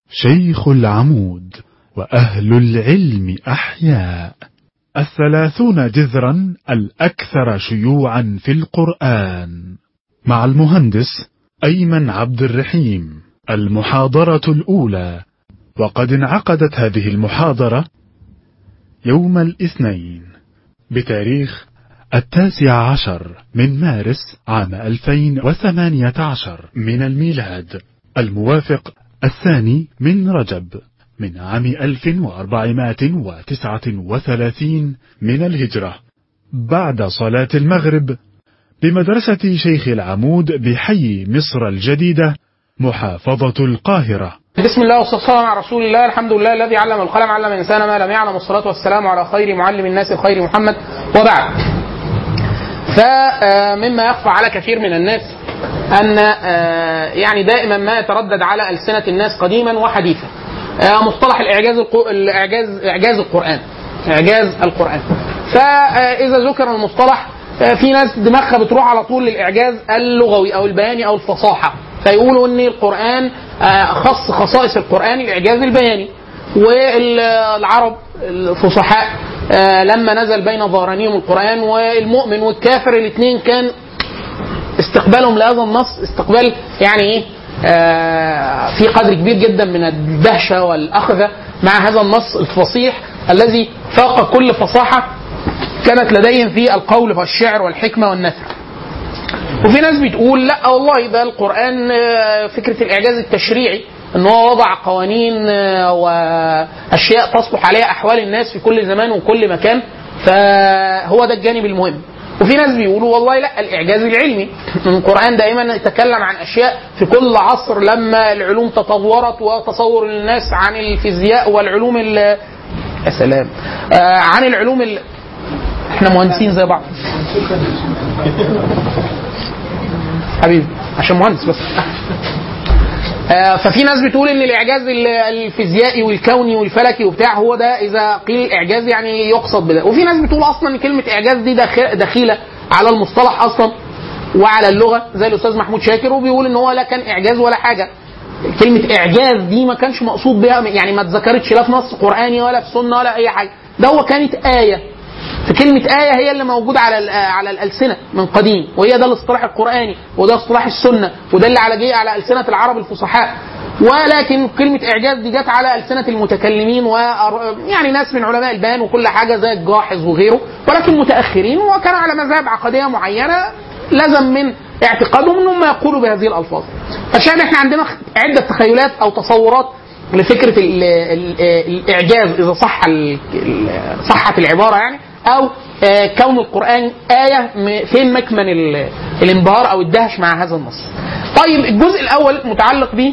شيخ العمود وأهل العلم أحياء الثلاثون جذرا الأكثر شيوعا في القرآن مع المهندس أيمن عبد الرحيم المحاضرة الأولى وقد انعقدت هذه المحاضرة يوم الاثنين بتاريخ التاسع عشر من مارس عام 2018 من الميلاد الموافق الثاني من رجب من عام 1439 من الهجرة بعد صلاة المغرب بمدرسة شيخ العمود بحي مصر الجديدة محافظة القاهرة بسم الله والصلاة والسلام على رسول الله الحمد لله الذي علم القلم علم الإنسان ما لم يعلم والصلاة والسلام على خير معلم الناس الخير محمد وبعد فمما يخفى على كثير من الناس أن يعني دائما ما يتردد على ألسنة الناس قديما وحديثا مصطلح الإعجاز الإعجاز إعجاز القرآن إعجاز القرآن فإذا ذكر المصطلح في ناس دماغها بتروح على طول للإعجاز اللغوي أو البياني أو الفصاحة فيقولوا ان القران خص خصائص القران الاعجاز البياني والعرب الفصحاء لما نزل بين ظهرانيهم القران والمؤمن والكافر الاثنين كان استقبالهم لهذا النص استقبال يعني ايه في قدر كبير جدا من الدهشه والاخذه مع هذا النص الفصيح الذي فاق كل فصاحه كانت لديهم في القول والشعر والحكمه والنثر وفي ناس بتقول لا والله ده القرآن فكرة الإعجاز التشريعي ان هو وضع قوانين واشياء تصلح عليها احوال الناس في كل زمان وكل مكان فهو ده الجانب المهم وفي ناس بيقولوا والله لا الاعجاز العلمي القران دائما يتكلم عن اشياء في كل عصر لما العلوم تطورت وتصور الناس عن الفيزياء والعلوم يا سلام آه عن العلوم ال... احنا مهندسين زي بعض حبيبي عشان مهندس بس آه ففي ناس بتقول ان الاعجاز الفيزيائي والكوني والفلكي وبتاع هو ده اذا قيل اعجاز يعني يقصد بده وفي ناس بتقول اصلا ان كلمه اعجاز دي دخيله على المصطلح اصلا وعلى اللغه زي الاستاذ محمود شاكر وبيقول ان هو لا كان اعجاز ولا حاجه كلمه اعجاز دي ما كانش مقصود بها يعني ما اتذكرتش لا في نص قراني ولا في سنه ولا اي حاجه ده هو كانت ايه فكلمة آية هي اللي موجودة على على الألسنة من قديم وهي ده الاصطلاح القرآني وده اصطلاح السنة وده اللي على جه على ألسنة العرب الفصحاء ولكن كلمة إعجاز دي جت على ألسنة المتكلمين و يعني ناس من علماء البيان وكل حاجة زي الجاحظ وغيره ولكن متأخرين وكان على مذاهب عقدية معينة لزم من اعتقادهم انهم يقولوا بهذه الالفاظ. عشان احنا عندنا عده تخيلات او تصورات لفكره ال ال الاعجاز اذا صح صحت العباره يعني او كون القران ايه فين مكمن الانبهار او الدهش مع هذا النص. طيب الجزء الاول متعلق ب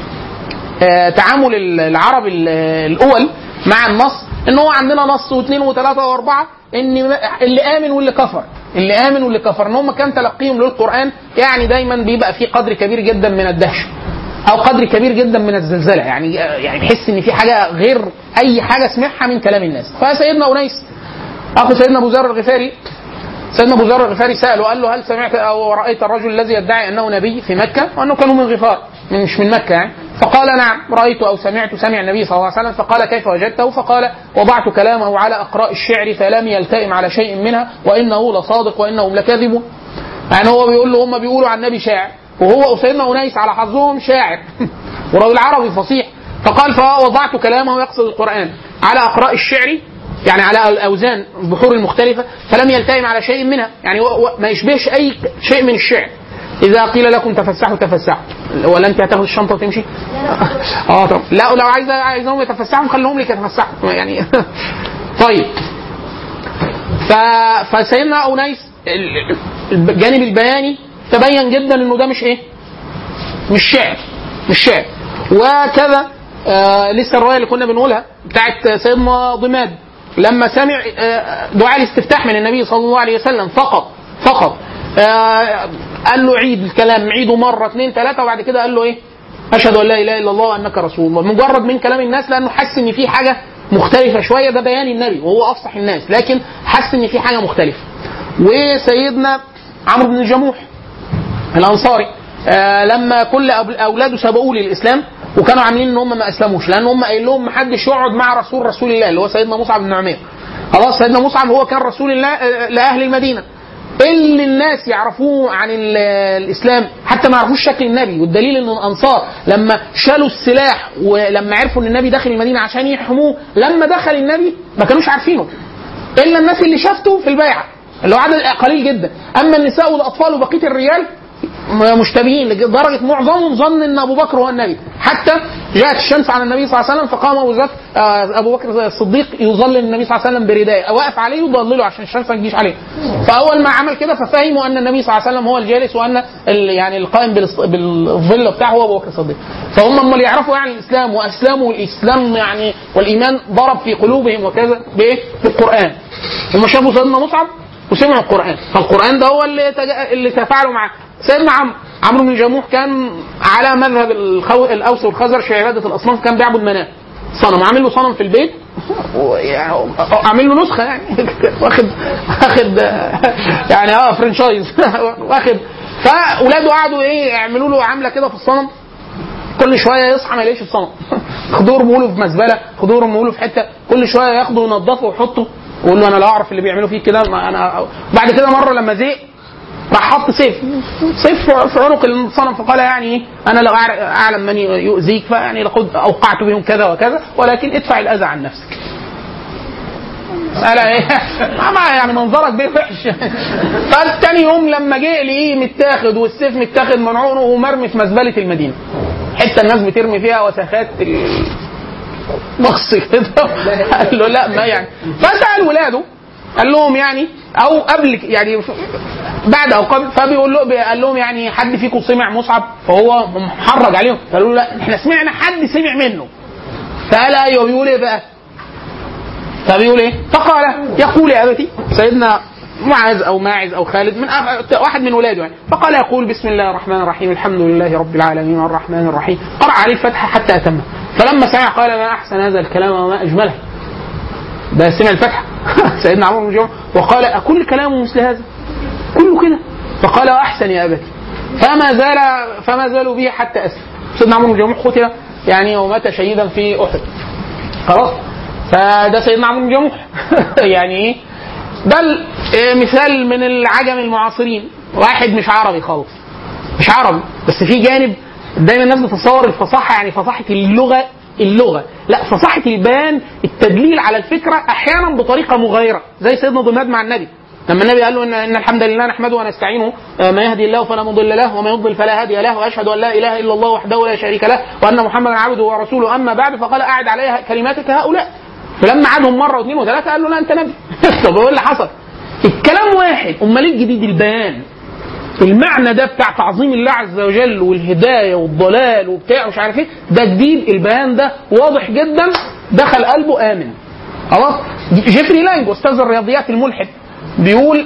تعامل العرب الاول مع النص ان هو عندنا نص واثنين وثلاثه واربعه ان اللي امن واللي كفر اللي امن واللي كفر ان هم كان تلقيهم للقران يعني دايما بيبقى في قدر كبير جدا من الدهشه او قدر كبير جدا من الزلزله يعني يعني تحس ان في حاجه غير اي حاجه سمعها من كلام الناس فسيدنا انيس اخو سيدنا ابو ذر الغفاري سيدنا ابو ذر الغفاري ساله قال له هل سمعت او رايت الرجل الذي يدعي انه نبي في مكه وانه كانوا من غفار من مش من مكه يعني فقال نعم رايت او سمعت سمع النبي صلى الله عليه وسلم فقال كيف وجدته فقال وضعت كلامه على اقراء الشعر فلم يلتئم على شيء منها وانه لصادق وانهم لكاذبون يعني هو بيقول له هم بيقولوا عن النبي شاعر وهو سيدنا انيس على حظهم شاعر وراجل عربي فصيح فقال فوضعت كلامه يقصد القران على اقراء الشعر يعني على الاوزان البحور المختلفه فلم يلتئم على شيء منها يعني ما يشبهش اي شيء من الشعر اذا قيل لكم تفسحوا تفسحوا ولا انت هتاخد الشنطه وتمشي اه طب لا لو عايز عايزهم يتفسحوا خليهم لك يتفسحوا يعني طيب ف... فسيدنا انيس الجانب البياني تبين جدا انه ده مش ايه مش شعر مش شعر وكذا آه لسه الروايه اللي كنا بنقولها بتاعت سيدنا ضماد لما سمع آه دعاء الاستفتاح من النبي صلى الله عليه وسلم فقط فقط آه قال له عيد الكلام عيده مره اثنين ثلاثه وبعد كده قال له ايه اشهد ان لا اله الا الله وانك رسول الله مجرد من كلام الناس لانه حس ان في حاجه مختلفه شويه ده بيان النبي وهو افصح الناس لكن حس ان في حاجه مختلفه وسيدنا عمرو بن الجموح الانصاري آه لما كل اولاده سبقوه للاسلام وكانوا عاملين ان هم ما اسلموش لان هم قايل لهم ما حدش يقعد مع رسول رسول الله اللي هو سيدنا مصعب بن عمير خلاص سيدنا مصعب هو كان رسول الله آه، لاهل المدينه اللي الناس يعرفوه عن ال- الاسلام حتى ما يعرفوش شكل النبي والدليل ان الانصار لما شالوا السلاح ولما عرفوا ان النبي داخل المدينه عشان يحموه لما دخل النبي ما كانوش عارفينه الا الناس اللي شافته في البيعه اللي هو عدد قليل جدا اما النساء والاطفال وبقيه الرجال م- مشتبهين لدرجه معظمهم ظن ان ابو بكر هو النبي حتى جاءت الشمس على النبي صلى الله عليه وسلم فقام ابو بكر آه، ابو بكر الصديق يظلل النبي صلى الله عليه وسلم برداء واقف عليه يضلله عشان الشمس ما تجيش عليه فاول ما عمل كده ففهموا ان النبي صلى الله عليه وسلم هو الجالس وان ال- يعني القائم بالص- بالظل بتاعه هو ابو بكر الصديق فهم هم اللي يعرفوا يعني الاسلام واسلموا الاسلام يعني والايمان ضرب في قلوبهم وكذا بايه؟ بالقران هم شافوا سيدنا مصعب وسمعوا القران فالقران ده هو اللي تج- اللي تفاعلوا معاه سيدنا عمرو عمرو بن جموح كان على مذهب الخو... الاوس والخزرج في عباده الاصنام كان بيعبد مناه صنم عامل له صنم في البيت ويعني عامل له نسخه يعني واخد واخد يعني اه فرنشايز واخد فاولاده قعدوا ايه يعملوا له عامله كده في الصنم كل شويه يصحى ما يلاقيش الصنم خدوه ارموا له في مزبله خدوه ارموا له في حته كل شويه ياخده ينضفه ويحطه ويقول له انا لا اعرف اللي بيعملوا فيك كده ما انا بعد كده مره لما زهق راح حط سيف سيف في عنق الصنم فقال يعني ايه انا لو أعر- اعلم من يؤذيك فيعني لقد اوقعت بهم كذا وكذا ولكن ادفع الاذى عن نفسك مسألة ايه؟ ما يعني منظرك بيه وحش. فالتاني يوم لما جه لقيه متاخد والسيف متاخد من عنقه ومرمي في مزبلة المدينة. حتة الناس بترمي فيها وسخات ال- بص كده قال له لا ما يعني فسأل ولاده قال لهم يعني او قبل يعني بعد او قبل فبيقول له قال لهم يعني حد فيكم سمع مصعب فهو محرج عليهم قالوا له لا احنا سمعنا حد سمع منه فقال ايوه بيقول ايه بقى؟ فبيقول ايه؟ فقال يقول يا ابتي سيدنا معاذ او ماعز او خالد من أخ... واحد من ولاده يعني فقال يقول بسم الله الرحمن الرحيم الحمد لله رب العالمين الرحمن الرحيم قرأ عليه الفتحه حتى اتمه فلما سمع قال ما احسن هذا الكلام وما اجمله ده سمع الفتحه سيدنا عمرو بن جمعه وقال اكل كلامه مثل هذا كله كده فقال واحسن يا ابتي فما زال فما زالوا به حتى اسلم سيدنا عمرو بن جمعه قتل يعني ومات شهيدا في احد خلاص فده سيدنا عمرو بن جموح يعني ايه ده ال- إيه مثال من العجم المعاصرين واحد مش عربي خالص مش عربي بس في جانب دايما الناس بتتصور الفصاحه يعني فصاحه اللغه اللغه لا فصاحه البيان التدليل على الفكره احيانا بطريقه مغايره زي سيدنا ضماد مع النبي لما النبي قال له ان ان الحمد لله نحمده ونستعينه آه، ما يهدي الله فلا مضل له وما يضلل فلا هادي له واشهد ان لا اله الا الله وحده لا شريك له وان محمدا عبده ورسوله اما بعد فقال اعد عليها كلماتك هؤلاء فلما عادهم مره واثنين وثلاثه قال له لا انت نبي طب ايه اللي حصل؟ الكلام واحد امال ايه الجديد البيان المعنى ده بتاع تعظيم الله عز وجل والهدايه والضلال وبتاع ومش عارف ايه ده جديد البيان ده واضح جدا دخل قلبه امن خلاص جيفري لانج استاذ الرياضيات الملحد بيقول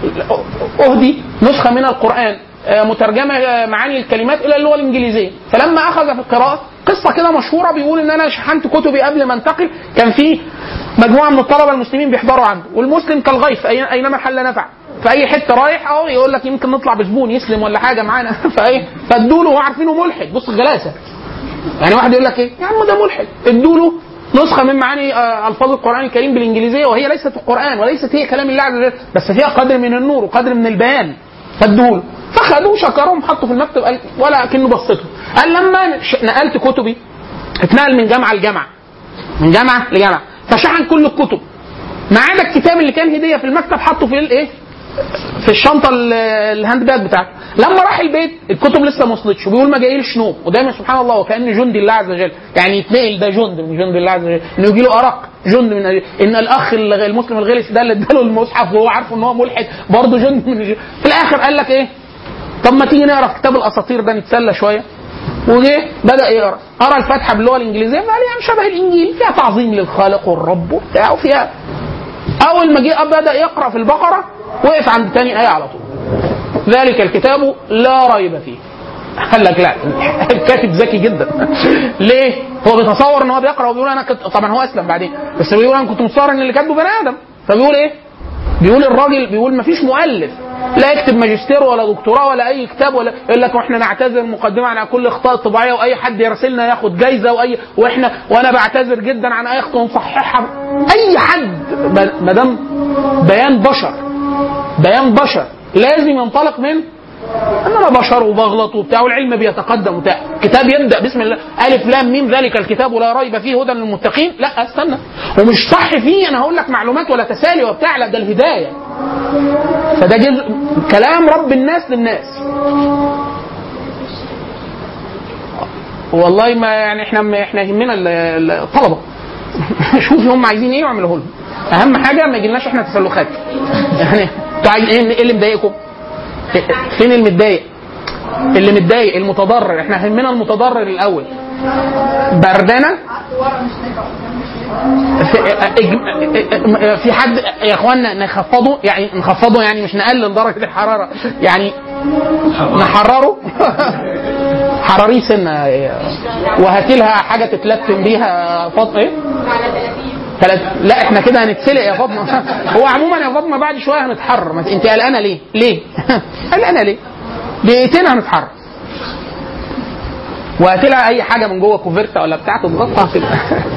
اهدي نسخه من القران آه، مترجمه آه، معاني الكلمات الى اللغه الانجليزيه فلما اخذ في القراءه قصه كده مشهوره بيقول ان انا شحنت كتبي قبل ما انتقل كان في مجموعه من الطلبه المسلمين بيحضروا عنده والمسلم كالغيث أي- اينما حل نفع في اي حته رايح اهو يقول لك يمكن نطلع بزبون يسلم ولا حاجه معانا فايه فادوا له هو عارفينه ملحد بص الجلاسه يعني واحد يقول لك ايه يا عم ده ملحد ادوا له نسخه من معاني آه، الفاظ القران الكريم بالانجليزيه وهي ليست القران وليست هي كلام الله عز وجل بس فيها قدر من النور وقدر من البيان فادوا له فخدوه شكرهم حطوا في المكتب قال ولا كأنه بصته قال لما ش- نقلت كتبي اتنقل من جامعه لجامعه من جامعه لجامعه فشحن كل الكتب ما عدا الكتاب اللي كان هديه في المكتب حطه في الايه في الشنطه ال- الهاند باج بتاعته لما راح البيت الكتب لسه ما وصلتش وبيقول ما جايلش نوم ودايما سبحان الله وكان جند الله عز وجل يعني يتنقل ده جند من جند الله عز وجل انه يجي له ارق جند من ان الاخ الغ- المسلم الغلس ده اللي اداله المصحف وهو عارف ان هو ملحد برضه جند من الجند. في الاخر قال لك ايه طب ما تيجي نقرا في كتاب الاساطير ده نتسلى شويه وجه بدا يقرا قرا الفاتحه باللغه الانجليزيه فقال يعني شبه الانجيل فيها تعظيم للخالق والرب وبتاع وفيها اول ما جه بدا يقرا في البقره وقف عند تاني ايه على طول ذلك الكتاب لا ريب فيه قال لك لا الكاتب ذكي جدا ليه؟ هو بيتصور ان هو بيقرا وبيقول انا كنت طبعا هو اسلم بعدين بس بيقول انا كنت متصور ان اللي كاتبه بني ادم فبيقول ايه؟ بيقول الراجل بيقول ما فيش مؤلف لا يكتب ماجستير ولا دكتوراه ولا اي كتاب ولا يقول لك واحنا نعتذر مقدمه عن كل اخطاء طباعيه واي حد يراسلنا ياخد جايزه واي واحنا وانا بعتذر جدا عن اي اخطاء نصححها اي حد ما دام بيان بشر بيان بشر لازم ينطلق من ان انا بشر وبغلط وبتاع والعلم بيتقدم وبتاع كتاب يبدا بسم الله الف لام ميم ذلك الكتاب لا ريب فيه هدى للمتقين لا استنى ومش صح فيه انا هقول لك معلومات ولا تسالي وبتاع لا ده الهدايه فده جزء كلام رب الناس للناس والله ما يعني احنا احنا يهمنا ال- الطلبه شوفي هم عايزين ايه واعملوه لهم اهم حاجه ما يجيلناش احنا تسلخات يعني انتوا عايزين ايه إيه اللي مضايقكم؟ فين المتضايق؟ اللي متضايق المتضرر احنا همنا المتضرر الاول بردانه في, أج- في حد يا اخوانا نخفضه يعني نخفضه يعني مش نقلل درجه الحراره يعني نحرره حراريه سنه وهاتي لها حاجه تتلتم بيها فاطمه ايه؟ تلات... لا احنا كده هنتسلق يا فاطمه هو عموما يا فاطمه بعد شويه هنتحرر ما انت قلقانه ليه؟ ليه؟ قلقانه ليه؟ دقيقتين هنتحرر وهات لها اي حاجه من جوه كوفرتا ولا بتاع تضغطها كده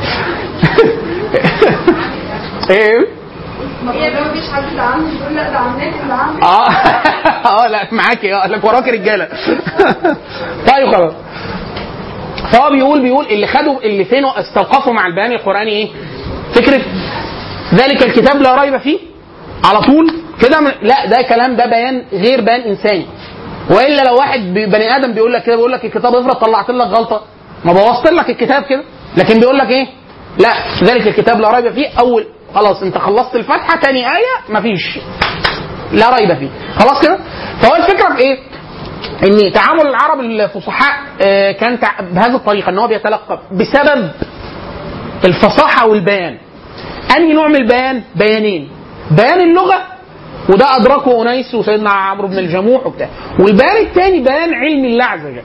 ايه هي لو مفيش حد اللي عندي يقول لا ده عندك اللي عندك اه اه لا معاكي اه لك وراك رجاله طيب خلاص فهو بيقول بيقول اللي خدوا اللي فين استوقفوا مع البيان القراني ايه؟ فكره ذلك الكتاب لا ريب فيه على طول كده من- لا ده كلام ده بيان غير بيان انساني والا لو واحد بي- بني ادم بيقول لك كده بيقول لك الكتاب افرض طلعت لك غلطه ما بوظت لك الكتاب كده لكن بيقول لك ايه؟ لا ذلك الكتاب لا ريب فيه اول خلاص انت خلصت الفاتحه تاني ايه مفيش لا ريب فيه خلاص كده فهو الفكره في ايه ان تعامل العرب الفصحاء آه، كان تع- بهذه الطريقه ان هو بيتلقى بسبب الفصاحه والبيان انهي نوع من البيان بيانين بيان اللغه وده ادركه انيس وسيدنا عمرو بن الجموح وبتاع والبيان الثاني بيان علم الله عز وجل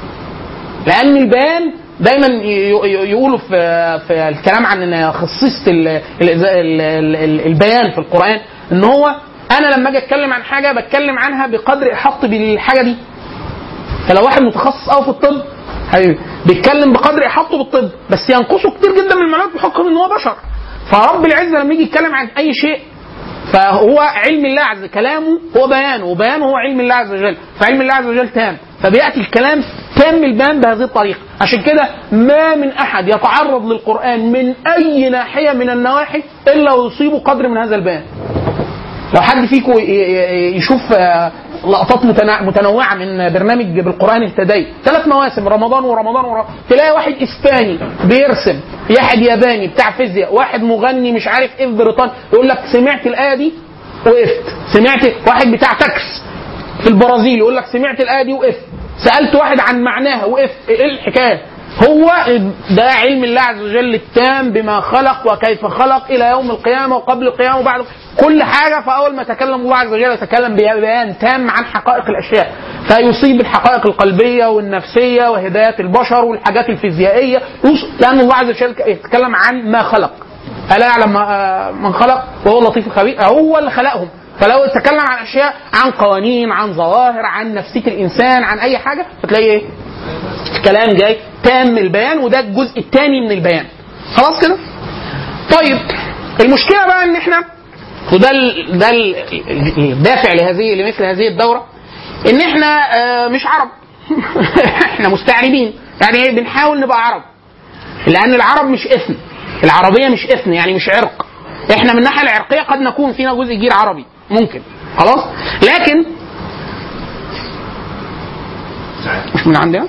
لان البيان دايما ي- ي- يقولوا في في الكلام عن خصيصه ال- ال- ال- ال- البيان في القران ان هو انا لما اجي اتكلم عن حاجه بتكلم عنها بقدر احاطتي بالحاجه دي فلو واحد متخصص قوي في الطب حبيبي بيتكلم بقدر احاطته بالطب بس ينقصه كتير جدا من المعلومات بحكم ان هو بشر فرب العزه لما يجي يتكلم عن اي شيء فهو علم الله عز كلامه هو بيانه وبيانه هو علم الله عز وجل فعلم الله عز وجل تام فبياتي الكلام تام البيان بهذه الطريقه عشان كده ما من احد يتعرض للقران من اي ناحيه من النواحي الا ويصيبه قدر من هذا البيان لو حد فيكم ي- ي- يشوف آه، لقطات متنا- متنوعه من برنامج بالقران اهتديت ثلاث مواسم رمضان ورمضان ورمضان تلاقي واحد اسباني بيرسم واحد ياباني بتاع فيزياء واحد مغني مش عارف ايه في بريطانيا يقول لك سمعت الايه دي وقفت سمعت واحد بتاع تاكس في البرازيل يقول لك سمعت الايه دي وقفت سالت واحد عن معناها وقفت ايه الحكايه هو ده علم الله عز وجل التام بما خلق وكيف خلق الى يوم القيامه وقبل القيامه وبعد كل حاجه فاول ما تكلم الله عز وجل يتكلم ببيان تام عن حقائق الاشياء فيصيب الحقائق القلبيه والنفسيه وهدايه البشر والحاجات الفيزيائيه يوص- لان الله عز وجل يتكلم عن ما خلق الا يعلم ما- من خلق وهو اللطيف الخبير هو اللي خلقهم فلو اتكلم عن اشياء عن قوانين عن ظواهر عن نفسيه الانسان عن اي حاجه فتلاقي ايه كلام جاي تام البيان وده الجزء الثاني من البيان خلاص كده طيب المشكله بقى ان احنا وده ال ده ال الدافع لهذه لمثل هذه الدوره ان احنا آه، مش عرب احنا مستعربين يعني ايه بنحاول نبقى عرب لان العرب مش اثن العربيه مش اثن يعني مش عرق احنا من الناحيه العرقيه قد نكون فينا جزء كبير عربي ممكن خلاص لكن مش من عندنا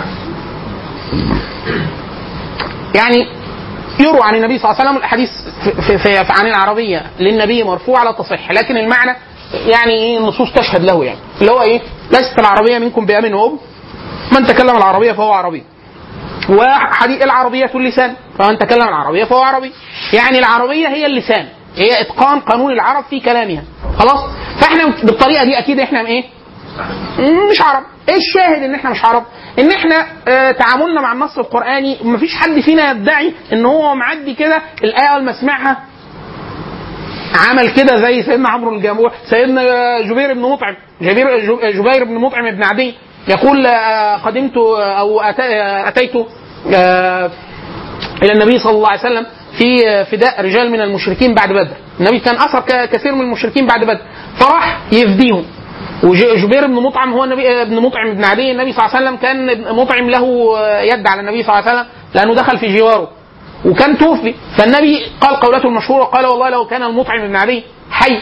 يعني يروى عن النبي صلى الله عليه وسلم الاحاديث في, في, في, في عن العربيه للنبي مرفوعه على تصح لكن المعنى يعني ايه النصوص تشهد له يعني اللي هو ايه ليست العربيه منكم بامن واب من تكلم العربيه فهو عربي وحديث العربية اللسان فمن تكلم العربية فهو عربي يعني العربية هي اللسان هي إتقان قانون العرب في كلامها خلاص فاحنا بالطريقة دي أكيد احنا ايه مم، مش عرب ايه الشاهد ان احنا مش عرب ان احنا اه تعاملنا مع النص القرآني مفيش حد فينا يدعي ان هو معدي كده الآية اول ما سمعها عمل كده زي سيدنا عمرو الجموع سيدنا جبير بن مطعم جبير جبير بن مطعم بن عدي يقول آه، قدمت آه، او أت- آه، اتيت آه، الى النبي صلى الله عليه وسلم في آه، فداء رجال من المشركين بعد بدر النبي كان اسر ك- كثير من المشركين بعد بدر فراح يفديهم وجبير بن مطعم هو النبي آه، ابن مطعم بن عدي النبي صلى الله عليه وسلم كان ابن مطعم له آه، يد على النبي صلى الله عليه وسلم لانه دخل في جواره وكان توفي فالنبي قال قولته المشهوره قال والله لو كان المطعم بن عدي حي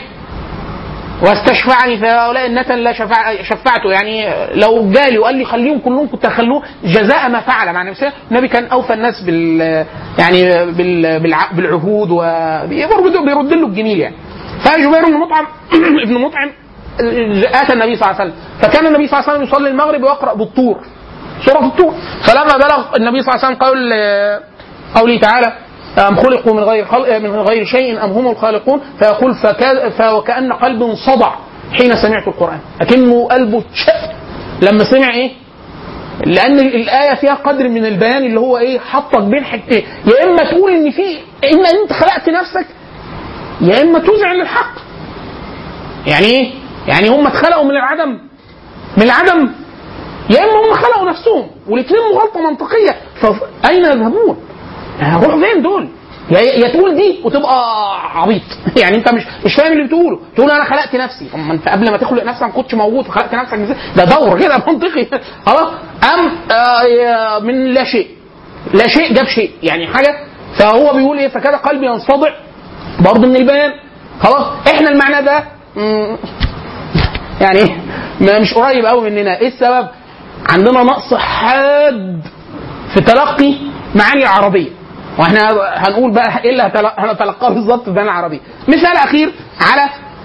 واستشفعني في هؤلاء النتن لا شفع شفعته يعني لو جالي وقال لي خليهم كلهم كنت اخلوه جزاء ما فعل مع نفسه النبي كان اوفى الناس بال يعني بال بالع- بالعهود وبيرد بيرد له الجميل يعني فجبير بن مطعم ابن مطعم اتى النبي صلى الله عليه وسلم فكان النبي صلى الله عليه وسلم يصلي المغرب ويقرا بالطور سوره الطور فلما بلغ النبي صلى الله عليه وسلم قول قوله تعالى أم خلقوا من غير خلق من غير شيء أم هم الخالقون فيقول فكا فوكأن قلب صدع حين سمعت القرآن لكنه قلبه شق لما سمع إيه؟ لأن الآية فيها قدر من البيان اللي هو إيه؟ حطك بين حاجتين يا إما تقول إن في إن أنت خلقت نفسك يا إما تذعن للحق يعني إيه؟ يعني هم اتخلقوا من العدم من العدم يا اما هم خلقوا نفسهم والاثنين مغالطه منطقيه فاين يذهبون؟ هيروحوا فين دول؟ يا يا تقول دي وتبقى عبيط يعني انت مش مش فاهم اللي بتقوله تقول انا خلقت نفسي طب ما انت قبل ما تخلق نفسك ما كنتش موجود فخلقت نفسك ازاي؟ ده دور كده منطقي خلاص ام آه من لا شيء لا شيء جاب شيء يعني حاجه فهو بيقول ايه فكاد قلبي ينصدع برضه من البيان خلاص احنا المعنى ده مم، يعني ما مش قريب قوي مننا ايه السبب عندنا نقص حاد في تلقي معاني العربيه واحنا هنقول بقى ايه اللي هتل- هنتلقاه بالظبط في معاني العربيه مثال اخير على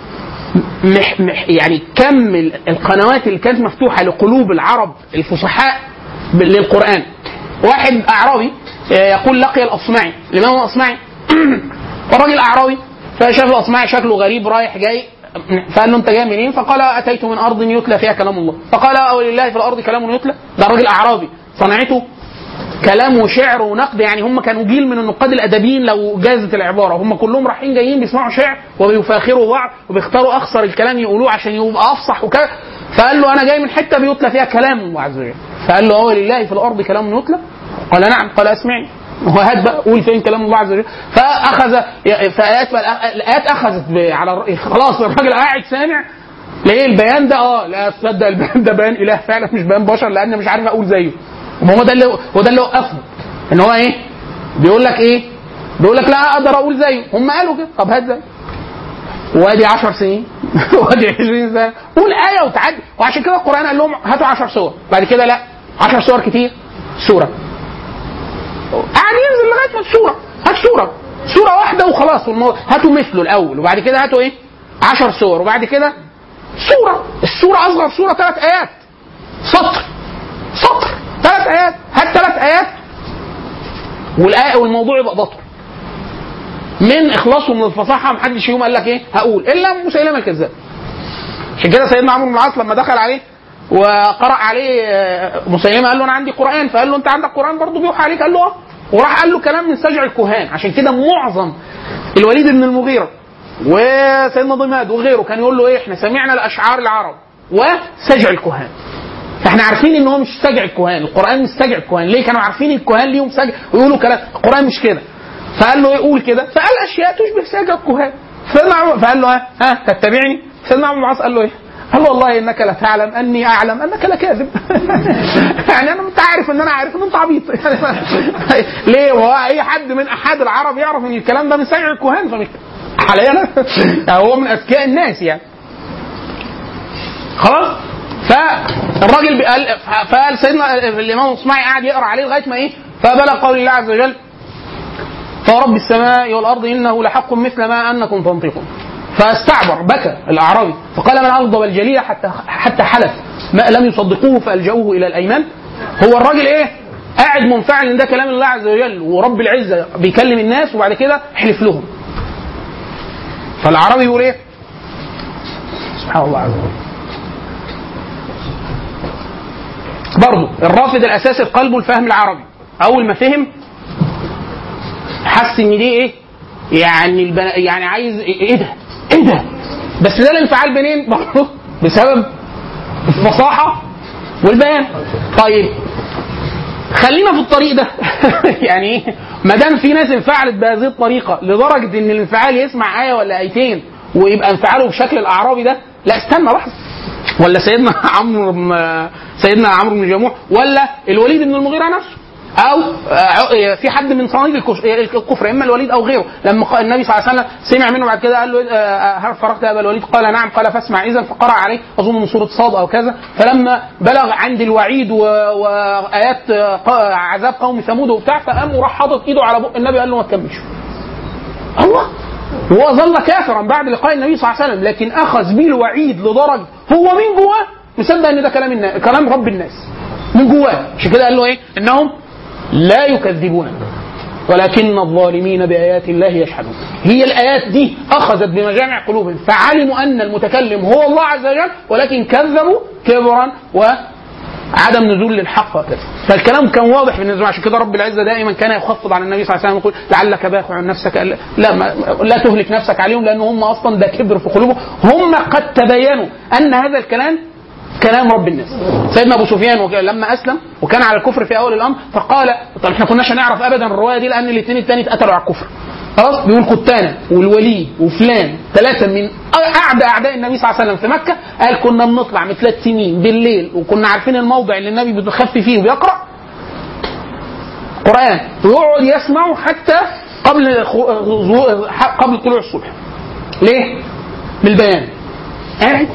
مح مح يعني كم ال- القنوات اللي كانت مفتوحه لقلوب العرب الفصحاء ب- للقران واحد اعرابي آه، يقول لقي الاصمعي الامام الاصمعي والراجل اعرابي فشاف الاصمعي شكله غريب رايح جاي فقال له انت جاي منين؟ فقال اتيت من ارض يتلى فيها كلام الله فقال او لله في الارض كلام يتلى ده الراجل اعرابي صنعته كلام وشعر ونقد يعني هم كانوا جيل من النقاد الادبيين لو جازت العباره هم كلهم رايحين جايين بيسمعوا شعر وبيفاخروا بعض وبيختاروا اخسر الكلام يقولوه عشان يبقى افصح وكذا فقال له انا جاي من حته بيتلى فيها كلام الله عز وجل فقال له هو لله في الارض كلام يتلى قال نعم قال اسمعني وهات بقى قول فين كلام الله عز وجل فاخذ فايات الايات اخذت ب- على الرأي خلاص الراجل قاعد سامع ليه البيان ده اه لا تصدق البيان ده بيان اله فعلا مش بيان بشر لان مش عارف اقول زيه ما هو ده اللي هو ده اللي وقفهم ان هو ايه بيقول لك ايه بيقول لك لا اقدر اقول زيه هم قالوا كده طب هات زيه وادي 10 سنين وادي 20 سنه قول ايه وتعدي وعشان كده القران قال لهم هاتوا 10 سور بعد كده لا 10 سور كتير سوره قاعد ينزل لغايه ما السوره هات سوره سوره واحده وخلاص والمو... هاتوا مثله الاول وبعد كده هاتوا ايه 10 سور وبعد كده سوره السوره اصغر سوره ثلاث ايات سطر سطر ثلاث ايات هات ثلاث ايات والايه والموضوع يبقى بطل من اخلاصه من الفصاحه محدش يوم قال لك ايه هقول الا مسيلمه الكذاب عشان كده سيدنا عمرو بن العاص لما دخل عليه وقرأ عليه آه، مسيلمه قال له انا عندي قران فقال له انت عندك قران برضه بيوحى عليك قال له اه وراح قال له كلام من سجع الكهان عشان كده معظم الوليد بن المغيره وسيدنا ضماد وغيره كان يقول له ايه احنا سمعنا الاشعار العرب وسجع الكهان فاحنا عارفين ان هو مش سجع الكهان القران مش سجع الكهان ليه كانوا عارفين الكهان ليهم سجع ويقولوا كلام القران مش كده فقال له ايه قول كده فقال اشياء تشبه سجع الكهان سيدنا عمر فقال له ها ها تتبعني سيدنا عمرو بن العاص قال له ايه قال له والله انك لتعلم اني اعلم انك لكاذب يعني انا انت عارف ان انا عارف ان انت عبيط ليه وهو اي حد من احد العرب يعرف ان الكلام ده من سجع الكهان فمش حاليا يعني هو من اذكياء الناس يعني خلاص فالراجل قال فقال سيدنا الامام الاصمعي قاعد يقرا عليه لغايه ما ايه فبلغ قول الله عز وجل فرب السماء والارض انه لحق مثل ما انكم تنطقون فاستعبر بكى الاعرابي فقال من اغضب الجليل حتى حتى حلف ما لم يصدقوه فالجوه الى الايمان هو الراجل ايه قاعد منفعل ان ده كلام الله عز وجل ورب العزه بيكلم الناس وبعد كده حلف لهم فالاعرابي يقول ايه سبحان الله عز وجل برضه الرافض الاساسي في قلبه الفهم العربي اول ما فهم حس ان دي ايه يعني البنا... يعني عايز ايه ده؟ ايه ده؟ بس ده الانفعال منين؟ برضه بسبب الفصاحه والبيان. طيب خلينا في الطريق ده يعني ايه؟ ما دام في ناس انفعلت بهذه الطريقه لدرجه ان الانفعال يسمع ايه ولا ايتين ويبقى انفعاله بشكل الاعرابي ده لا استنى لحظه ولا سيدنا عمرو بن- سيدنا عمرو بن جموح ولا الوليد بن المغيره نفسه او آه، في حد من صناديق الكش- الكفر اما الوليد او غيره لما قال النبي صلى الله عليه وسلم سمع منه بعد كده قال له آه، هل فرغت يا ابا الوليد قال نعم قال فاسمع اذا فقرا عليه اظن من سوره صاد او كذا فلما بلغ عند الوعيد و- وايات آه، ق- عذاب قوم ثمود وبتاع فقام وراح حاطط ايده على بق النبي قال له ما تكملش الله وهو ظل كافرا بعد لقاء النبي صلى الله عليه وسلم لكن اخذ بيه الوعيد لدرجه هو من جواه مصدق ان ده كلام الناس كلام رب الناس من جواه عشان كده قال له ايه انهم لا يكذبونك ولكن الظالمين بآيات الله يجحدون هي الآيات دي أخذت بمجامع قلوبهم فعلموا أن المتكلم هو الله عز وجل ولكن كذبوا كبرا وعدم نزول للحق وكذا فالكلام كان واضح بالنسبه لهم. عشان كده رب العزه دائما كان يخفض على النبي صلى الله عليه وسلم يقول لعلك باخع نفسك ألا- لا ما لا تهلك نفسك عليهم لان هم اصلا ده كبر في قلوبهم هم قد تبينوا ان هذا الكلام كلام رب الناس سيدنا ابو سفيان وك- لما اسلم وكان على الكفر في اول الامر فقال طب احنا كناش هنعرف ابدا الروايه دي لان الاثنين الثاني اتقتلوا على الكفر خلاص بيقول قتانه والوليد وفلان ثلاثه من اعدى اعداء النبي صلى الله عليه وسلم في مكه قال كنا بنطلع من ثلاث سنين بالليل وكنا عارفين الموضع اللي النبي بيخفي فيه وبيقرا قران ويقعد يسمعه حتى قبل خو- ظهور- قبل طلوع الصبح ليه؟ بالبيان قاعد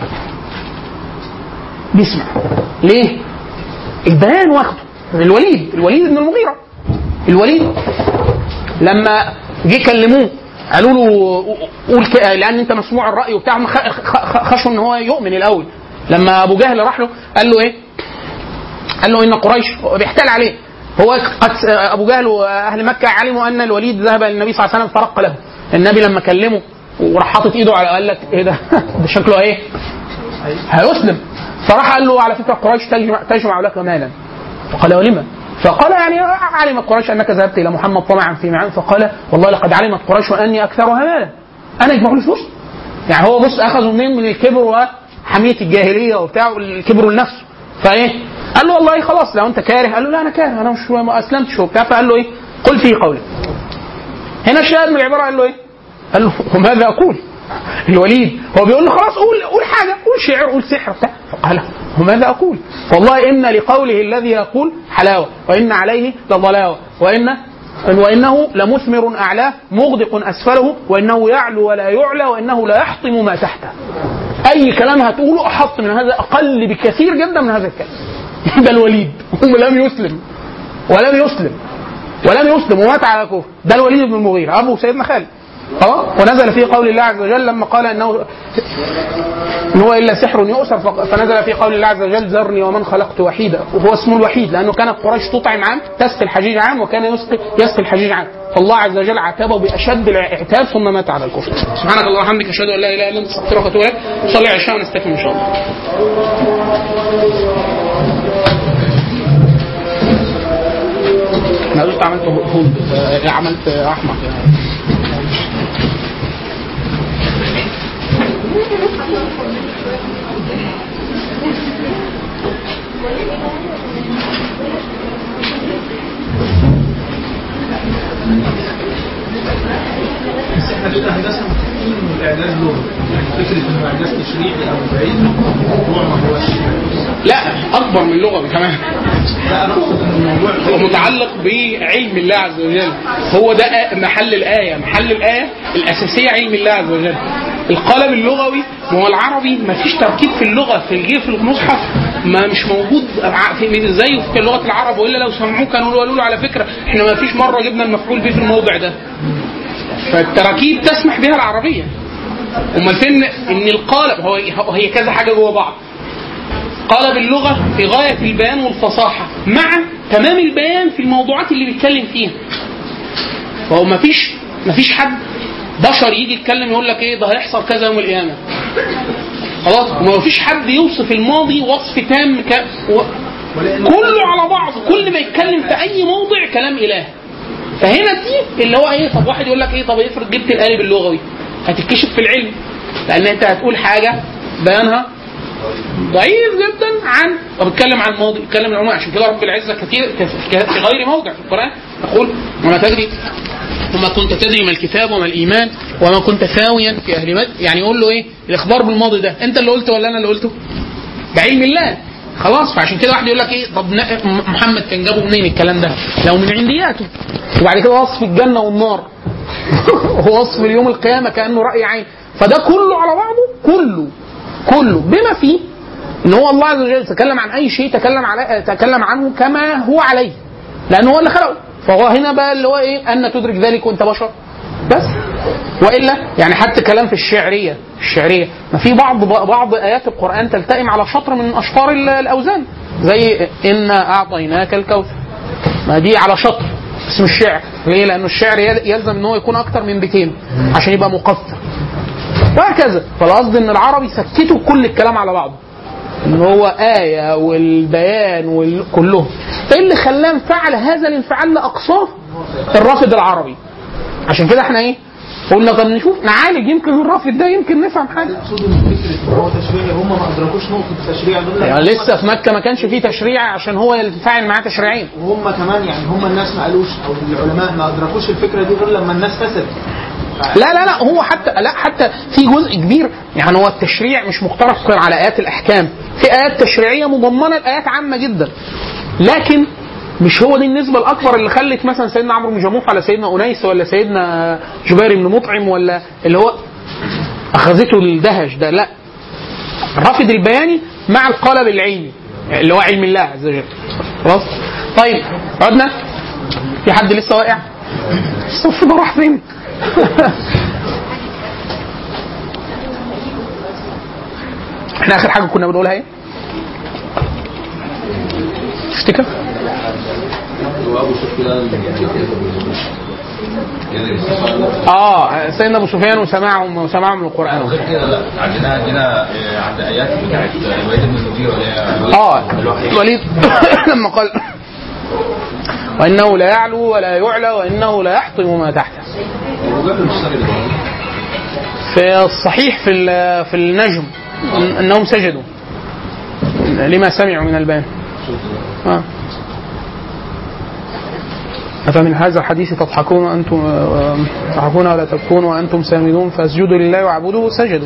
بيسمع ليه؟ البيان واخده الوليد الوليد بن المغيرة الوليد لما جه كلموه قالوا له قول ك- لان انت مسموع الراي وبتاع هم خ- خ- خشوا ان هو يؤمن الاول لما ابو جهل راح له قال له ايه؟ قال له ان قريش هو بيحتال عليه هو قد ابو جهل واهل مكه علموا ان الوليد ذهب للنبي صلى الله عليه وسلم فرق له النبي لما كلمه وراح حاطط ايده على قال لك ايه ده ده شكله ايه هيسلم فراح قال له على فكره قريش تجمع, تجمع لك مالا فقال ولما فقال يعني علمت قريش انك ذهبت الى محمد طمعا في معان فقال والله لقد علمت قريش اني اكثرها مالا انا اجمع له فلوس يعني هو بص اخذوا منين من الكبر وحميه الجاهليه وبتاع والكبر لنفسه فايه قال له والله خلاص لو انت كاره قال له لا انا كاره انا مش ما اسلمتش وبتاع فقال له ايه قل في قولك هنا الشاهد من العباره قال له ايه قال له وماذا اقول الوليد هو بيقول له خلاص قول قول حاجه قول شعر قول سحر بتاع فقال وماذا اقول والله ان لقوله الذي يقول حلاوه وان عليه لضلاوه وان وانه لمثمر اعلاه مغدق اسفله وانه يعلو ولا يعلى وانه لا يحطم ما تحته اي كلام هتقوله احط من هذا اقل بكثير جدا من هذا الكلام ده الوليد ولم يسلم ولم يسلم ولم يسلم ومات على كفر ده الوليد بن المغيرة أبو سيدنا خالد اه ونزل في قول الله عز وجل لما قال انه ان هو الا سحر يؤثر فق- فنزل في قول الله عز وجل ذرني ومن خلقت وحيدا وهو اسمه الوحيد لانه كانت قريش تطعم عام تسقي الحجيج عام وكان يسقي يسقي الحجيج عام فالله عز وجل عاتبه باشد العتاب ثم مات على الكفر سبحانك اللهم وبحمدك اشهد ان لا اله الا انت استغفرك واتوب اليك صلي على العشاء ونستكمل ان شاء الله انا قلت عملت هود آه، عملت احمر يعني. بس احنا لنا هندسه متفقين ان الاعجاز لغه يعني فكره انه اعجاز تشريعي او بعيد الموضوع ما هوش لا اكبر من لغوي كمان لا انا اقصد ان الموضوع هو متعلق بعلم الله عز وجل هو ده آ- محل الآية محل الآية الأساسية علم الله عز وجل القالب اللغوي ما هو العربي ما فيش تركيب في اللغة في الجيل في المصحف ما مش موجود ع- في زيه في لغة العرب وإلا لو سمعوه كانوا قالوا له على فكرة احنا ما فيش مرة جبنا المفعول به في الموضع ده فالتراكيب تسمح بها العربية امال فين ان القالب هو هي كذا حاجه جوه بعض قالب اللغه في غايه البيان والفصاحه مع تمام البيان في الموضوعات اللي بيتكلم فيها فهو ما فيش ما فيش حد بشر يجي يتكلم يقول لك ايه ده هيحصل كذا يوم القيامه خلاص وما فيش حد يوصف الماضي وصف تام ك... و... كله على بعض كل ما يتكلم في اي موضع كلام اله فهنا دي اللي هو ايه طب واحد يقول لك ايه طب افرض جبت القالب اللغوي هتتكشف في العلم لان انت هتقول حاجه بيانها ضعيف جدا عن وبتكلم عن ماضي بتكلم عن العموم عشان كده رب العزه كثير في غير موضع في القران يقول وما تدري وما كنت تدري ما الكتاب وما الايمان وما كنت ثاويا في اهل مد يعني يقول له ايه الاخبار بالماضي ده انت اللي قلته ولا انا اللي قلته؟ بعلم الله خلاص فعشان كده واحد يقول لك ايه طب نا- م- محمد كان جابه منين الكلام ده؟ لو من عندياته وبعد كده وصف الجنه والنار ووصف اليوم القيامه كانه راي عين فده كله على بعضه كله كله بما فيه ان هو الله عز وجل تكلم عن اي شيء تكلم على تكلم عنه كما هو عليه لانه هو اللي خلقه فهو هنا بقى اللي هو ايه ان تدرك ذلك وانت بشر بس والا يعني حتى كلام في الشعريه الشعريه ما في بعض بعض ايات القران تلتئم على شطر من اشطار ال- الاوزان زي انا اعطيناك الكوثر ما دي على شطر اسم الشعر ليه؟ لانه الشعر يل- يلزم ان هو يكون اكتر من بيتين عشان يبقى مقفى وهكذا فالقصد ان العربي سكتوا كل الكلام على بعضه ان هو آية والبيان وكلهم ايه اللي خلاه انفعل هذا الانفعال لأقصاه الرافض العربي عشان كده احنا ايه قلنا طب نشوف نعالج يمكن الرافض ده يمكن نفهم حاجه اقصد ان فكره ان هو تشريعي هم ما ادركوش نقطه التشريع دول يعني لسه في مكه ما كانش فيه تشريع عشان هو يتفاعل معاه تشريعيا وهم كمان يعني هم الناس ما قالوش او العلماء ما ادركوش الفكره دي غير لما الناس فسدت لا لا لا هو حتى لا حتى في جزء كبير يعني هو التشريع مش مقتصر على ايات الاحكام في ايات تشريعيه مضمنه لايات عامه جدا لكن مش هو دي النسبة الأكبر اللي خلت مثلا سيدنا عمرو بن جموح ولا سيدنا أنيس ولا سيدنا جبير بن مطعم ولا اللي هو أخذته الدهش ده لا الرافد البياني مع القالب العلمي اللي هو علم الله عز وجل خلاص طيب عدنا في حد لسه واقع الصف ده راح فين احنا اخر حاجه كنا بنقولها ايه تفتكر اه سيدنا ابو سفيان وسماعهم وسماعهم القران غير كده لا عندنا عندنا آه، عند ايات بتاعت الوليد بن المغيره اللي هي اه الوليد لما قال وانه لا يعلو ولا يعلى وانه لا يحطم ما تحته وجاب المشتري ده في الصحيح في ال- في النجم إن- انهم سجدوا لما سمعوا من البيان آه. أفمن هذا الحديث تضحكون وأنتم آه، تضحكون ولا تبكون وأنتم سامدون فاسجدوا لله واعبدوه سجدوا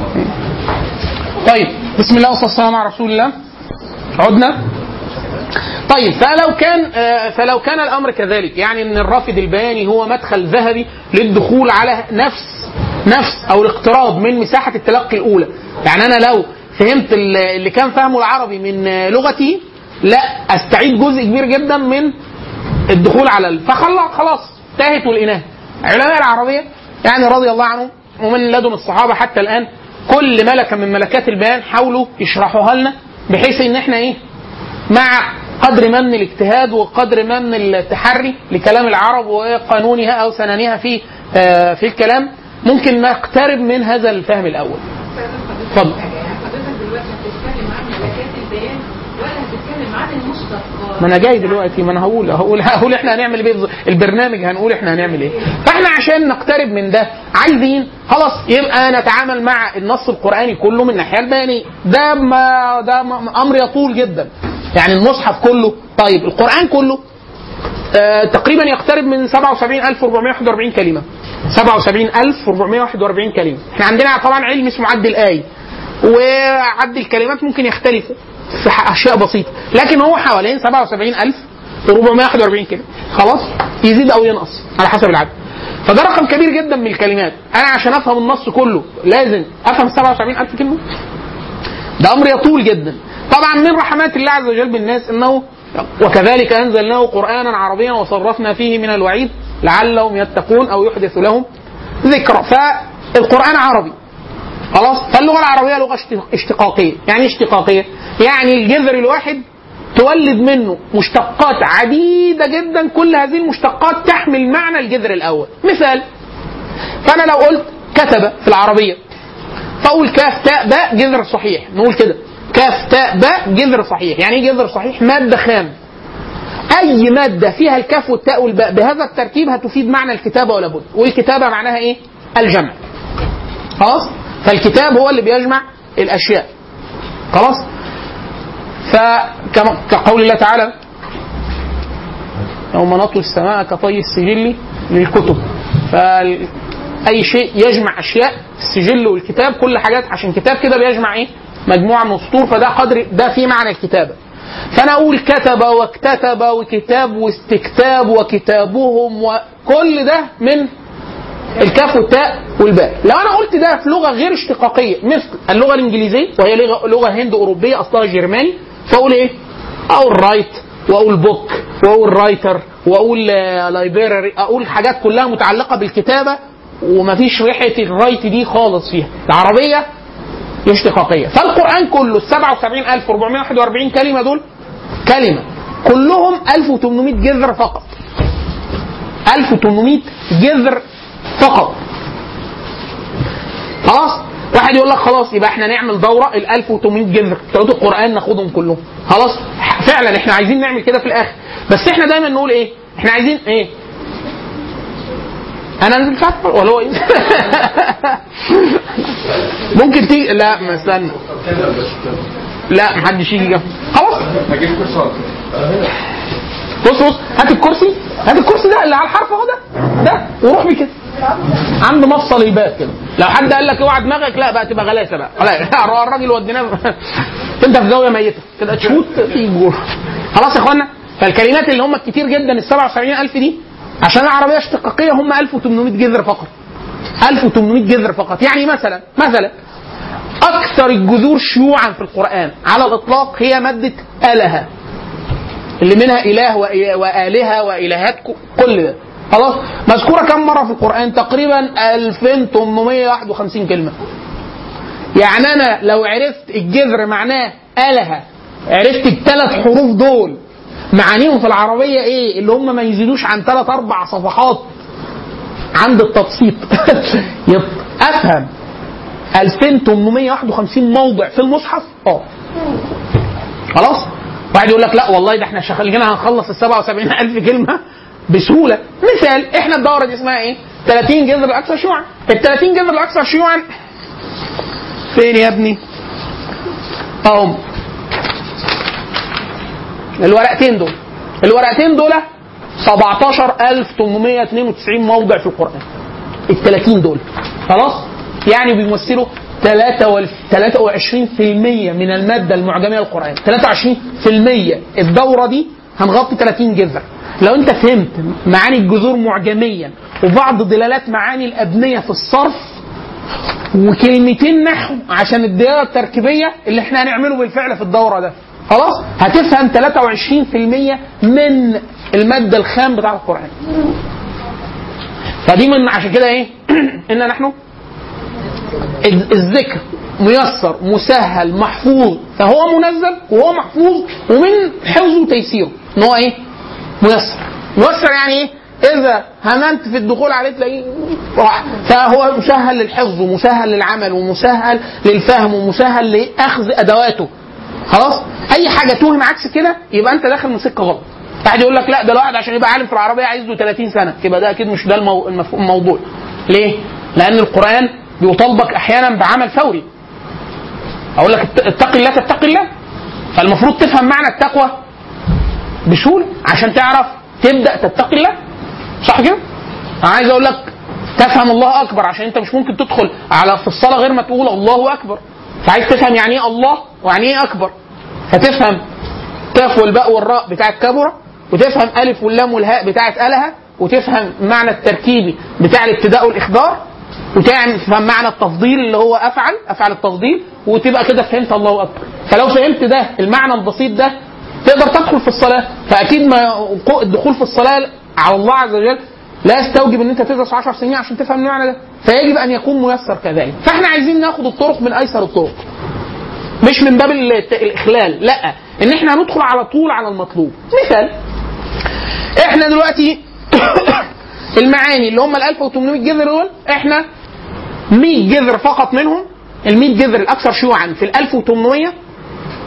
طيب بسم الله والصلاة والسلام على رسول الله عدنا طيب فلو كان آه، فلو كان الامر كذلك يعني ان الرافد البياني هو مدخل ذهبي للدخول على نفس نفس او الاقتراب من مساحه التلقي الاولى يعني انا لو فهمت ال- اللي كان فهمه العربي من آه، لغتي لا استعيد جزء كبير جدا من الدخول على ال- فخلاص خلاص تاهت والاناه علماء العربيه يعني رضي الله عنهم ومن لدن الصحابه حتى الان كل ملكه من ملكات البيان حاولوا يشرحوها لنا بحيث ان احنا ايه مع قدر ما من الاجتهاد وقدر ما من التحري لكلام العرب وقانونها او سننها في آه، في الكلام ممكن نقترب من هذا الفهم الاول. اتفضل. حضرتك دلوقتي هتتكلم عن ملكات البيان ولا هتتكلم عن المشتقات ما انا جاي دلوقتي ما انا هقول هقول هقول احنا هنعمل ايه بالظبط. البرنامج هنقول احنا هنعمل ايه فاحنا عشان نقترب من ده عايزين خلاص يبقى نتعامل مع النص القراني كله من الناحيه البيانيه ده ما ده ما- امر يطول جدا يعني المصحف كله طيب القران كله آه تقريبا يقترب من 77441 كلمه 77441 كلمه احنا عندنا طبعا علم اسمه عد الايه وعد الكلمات ممكن يختلفوا في ح- اشياء بسيطه لكن هو حوالين 77441 كلمه خلاص يزيد او ينقص على حسب العدد فده رقم كبير جدا من الكلمات انا عشان افهم النص كله لازم افهم 77000 كلمه ده امر يطول جدا طبعا من رحمات الله عز وجل بالناس انه وكذلك انزلناه قرانا عربيا وصرفنا فيه من الوعيد لعلهم يتقون او يحدث لهم ذكرى فالقران عربي خلاص فاللغه العربيه لغه اشت- اشتقاقيه يعني إيه اشتقاقيه يعني الجذر الواحد تولد منه مشتقات عديده جدا كل هذه المشتقات تحمل معنى الجذر الاول مثال فانا لو قلت كتب في العربيه فاقول كاف تاء باء جذر صحيح نقول كده كاف تاء باء جذر صحيح يعني ايه جذر صحيح ماده خام اي ماده فيها الكاف والتاء والباء بهذا التركيب هتفيد معنى الكتابه ولا بد والكتابه معناها ايه الجمع خلاص فالكتاب هو اللي بيجمع الاشياء خلاص فكما كقول الله تعالى يوم نطوي السماء كطي السجل للكتب فأي شيء يجمع أشياء السجل والكتاب كل حاجات عشان كتاب كده بيجمع إيه مجموعة من السطور فده قدر ده في معنى الكتابة فأنا أقول كتب واكتتب وكتاب واستكتاب وكتابهم وكل ده من الكاف والتاء والباء لو انا قلت ده في لغه غير اشتقاقيه مثل اللغه الانجليزيه وهي لغه لغه هند اوروبيه اصلها جرماني فاقول ايه اقول رايت واقول بوك واقول رايتر واقول لايبراري اقول حاجات كلها متعلقه بالكتابه ومفيش ريحه الرايت دي خالص فيها العربيه اشتقاقيه فالقران كله ال 77441 كلمه دول كلمه كلهم 1800 جذر فقط 1800 جذر فقط خلاص واحد يقول لك خلاص يبقى احنا نعمل دوره ال 1800 جذر بتوع القران ناخدهم كلهم خلاص فعلا احنا عايزين نعمل كده في الاخر بس احنا دايما نقول ايه احنا عايزين ايه انا انزل مش عارف ولا هو ايه ممكن تيجي لا ما استنى لا محدش يجي جنبي خلاص هجيب كورسات بص بص هات الكرسي هات الكرسي ده اللي على الحرف اهو ده ده وروح بيه كده عند مفصل الباب كده لو حد قال لك اوعى دماغك لا بقى تبقى غلاسه بقى خلاص الراجل وديناه انت في زاويه ميته كده تشوت في جور خلاص يا اخوانا فالكلمات اللي هم كتير جدا ال 77000 دي عشان العربيه اشتقاقيه هم 1800 جذر فقط 1800 جذر فقط يعني مثلا مثلا اكثر الجذور شيوعا في القران على الاطلاق هي ماده الهه اللي منها اله وإ- والهه والهات ك- كل ده خلاص مذكوره كم مره في القران تقريبا 2851 كلمه يعني انا لو عرفت الجذر معناه الهه عرفت الثلاث حروف دول معانيهم في العربيه ايه اللي هم ما يزيدوش عن ثلاث اربع صفحات عند التبسيط يب- افهم 2851 موضع في المصحف اه خلاص واحد يقول لك لا والله ده احنا شغالين هنخلص ال 77000 كلمه بسهوله مثال احنا الدوره دي اسمها ايه 30 جذر الاكثر شيوعا ال 30 جذر الاكثر شيوعا فين يا ابني اهم الورقتين دول الورقتين دول 17892 موضع في القران ال 30 دول خلاص يعني بيمثلوا 23% من المادة المعجمية للقرآن 23% الدورة دي هنغطي 30 جذر لو انت فهمت معاني الجذور معجميا وبعض دلالات معاني الأبنية في الصرف وكلمتين نحو عشان الدلالة التركيبية اللي احنا هنعمله بالفعل في الدورة ده خلاص هتفهم 23% من المادة الخام بتاع القرآن فدي من عشان كده ايه ان نحن الذكر ميسر مسهل محفوظ فهو منزل وهو محفوظ ومن حفظه وتيسيره ان هو ايه ميسر ميسر يعني ايه اذا همنت في الدخول عليه تلاقيه راح فهو مسهل للحفظ ومسهل للعمل ومسهل للفهم ومسهل لاخذ ادواته خلاص اي حاجه توهم عكس كده يبقى انت داخل من سكه غلط واحد يقول لك لا ده الواحد عشان يبقى عالم في العربيه عايز له 30 سنه يبقى ده اكيد مش ده المو... المف- الموضوع ليه لان القران بيطالبك احيانا بعمل فوري اقول لك ات- اتق الله تتقي الله فالمفروض تفهم معنى التقوى بسهوله عشان تعرف تبدا تتقي الله صح كده انا عايز اقول لك تفهم الله اكبر عشان انت مش ممكن تدخل على في الصلاه غير ما تقول الله اكبر فعايز تفهم يعني ايه الله ويعني ايه اكبر فتفهم كاف والباء والراء بتاعت كبرة وتفهم ألف واللام والهاء بتاعت ألها وتفهم معنى التركيبي بتاع الابتداء والإخبار وتفهم معنى التفضيل اللي هو أفعل أفعل التفضيل وتبقى كده فهمت الله أكبر فلو فهمت ده المعنى البسيط ده تقدر تدخل في الصلاة فأكيد ما الدخول في الصلاة على الله عز وجل لا يستوجب ان انت تدرس 10 سنين عشان تفهم المعنى ده فيجب ان يكون ميسر كذلك فاحنا عايزين ناخد الطرق من ايسر الطرق مش من باب ال- الاخلال لا ان احنا ندخل على طول على المطلوب مثال احنا دلوقتي المعاني اللي هم ال 1800 جذر دول احنا 100 جذر فقط منهم ال 100 جذر الاكثر شيوعا في ال 1800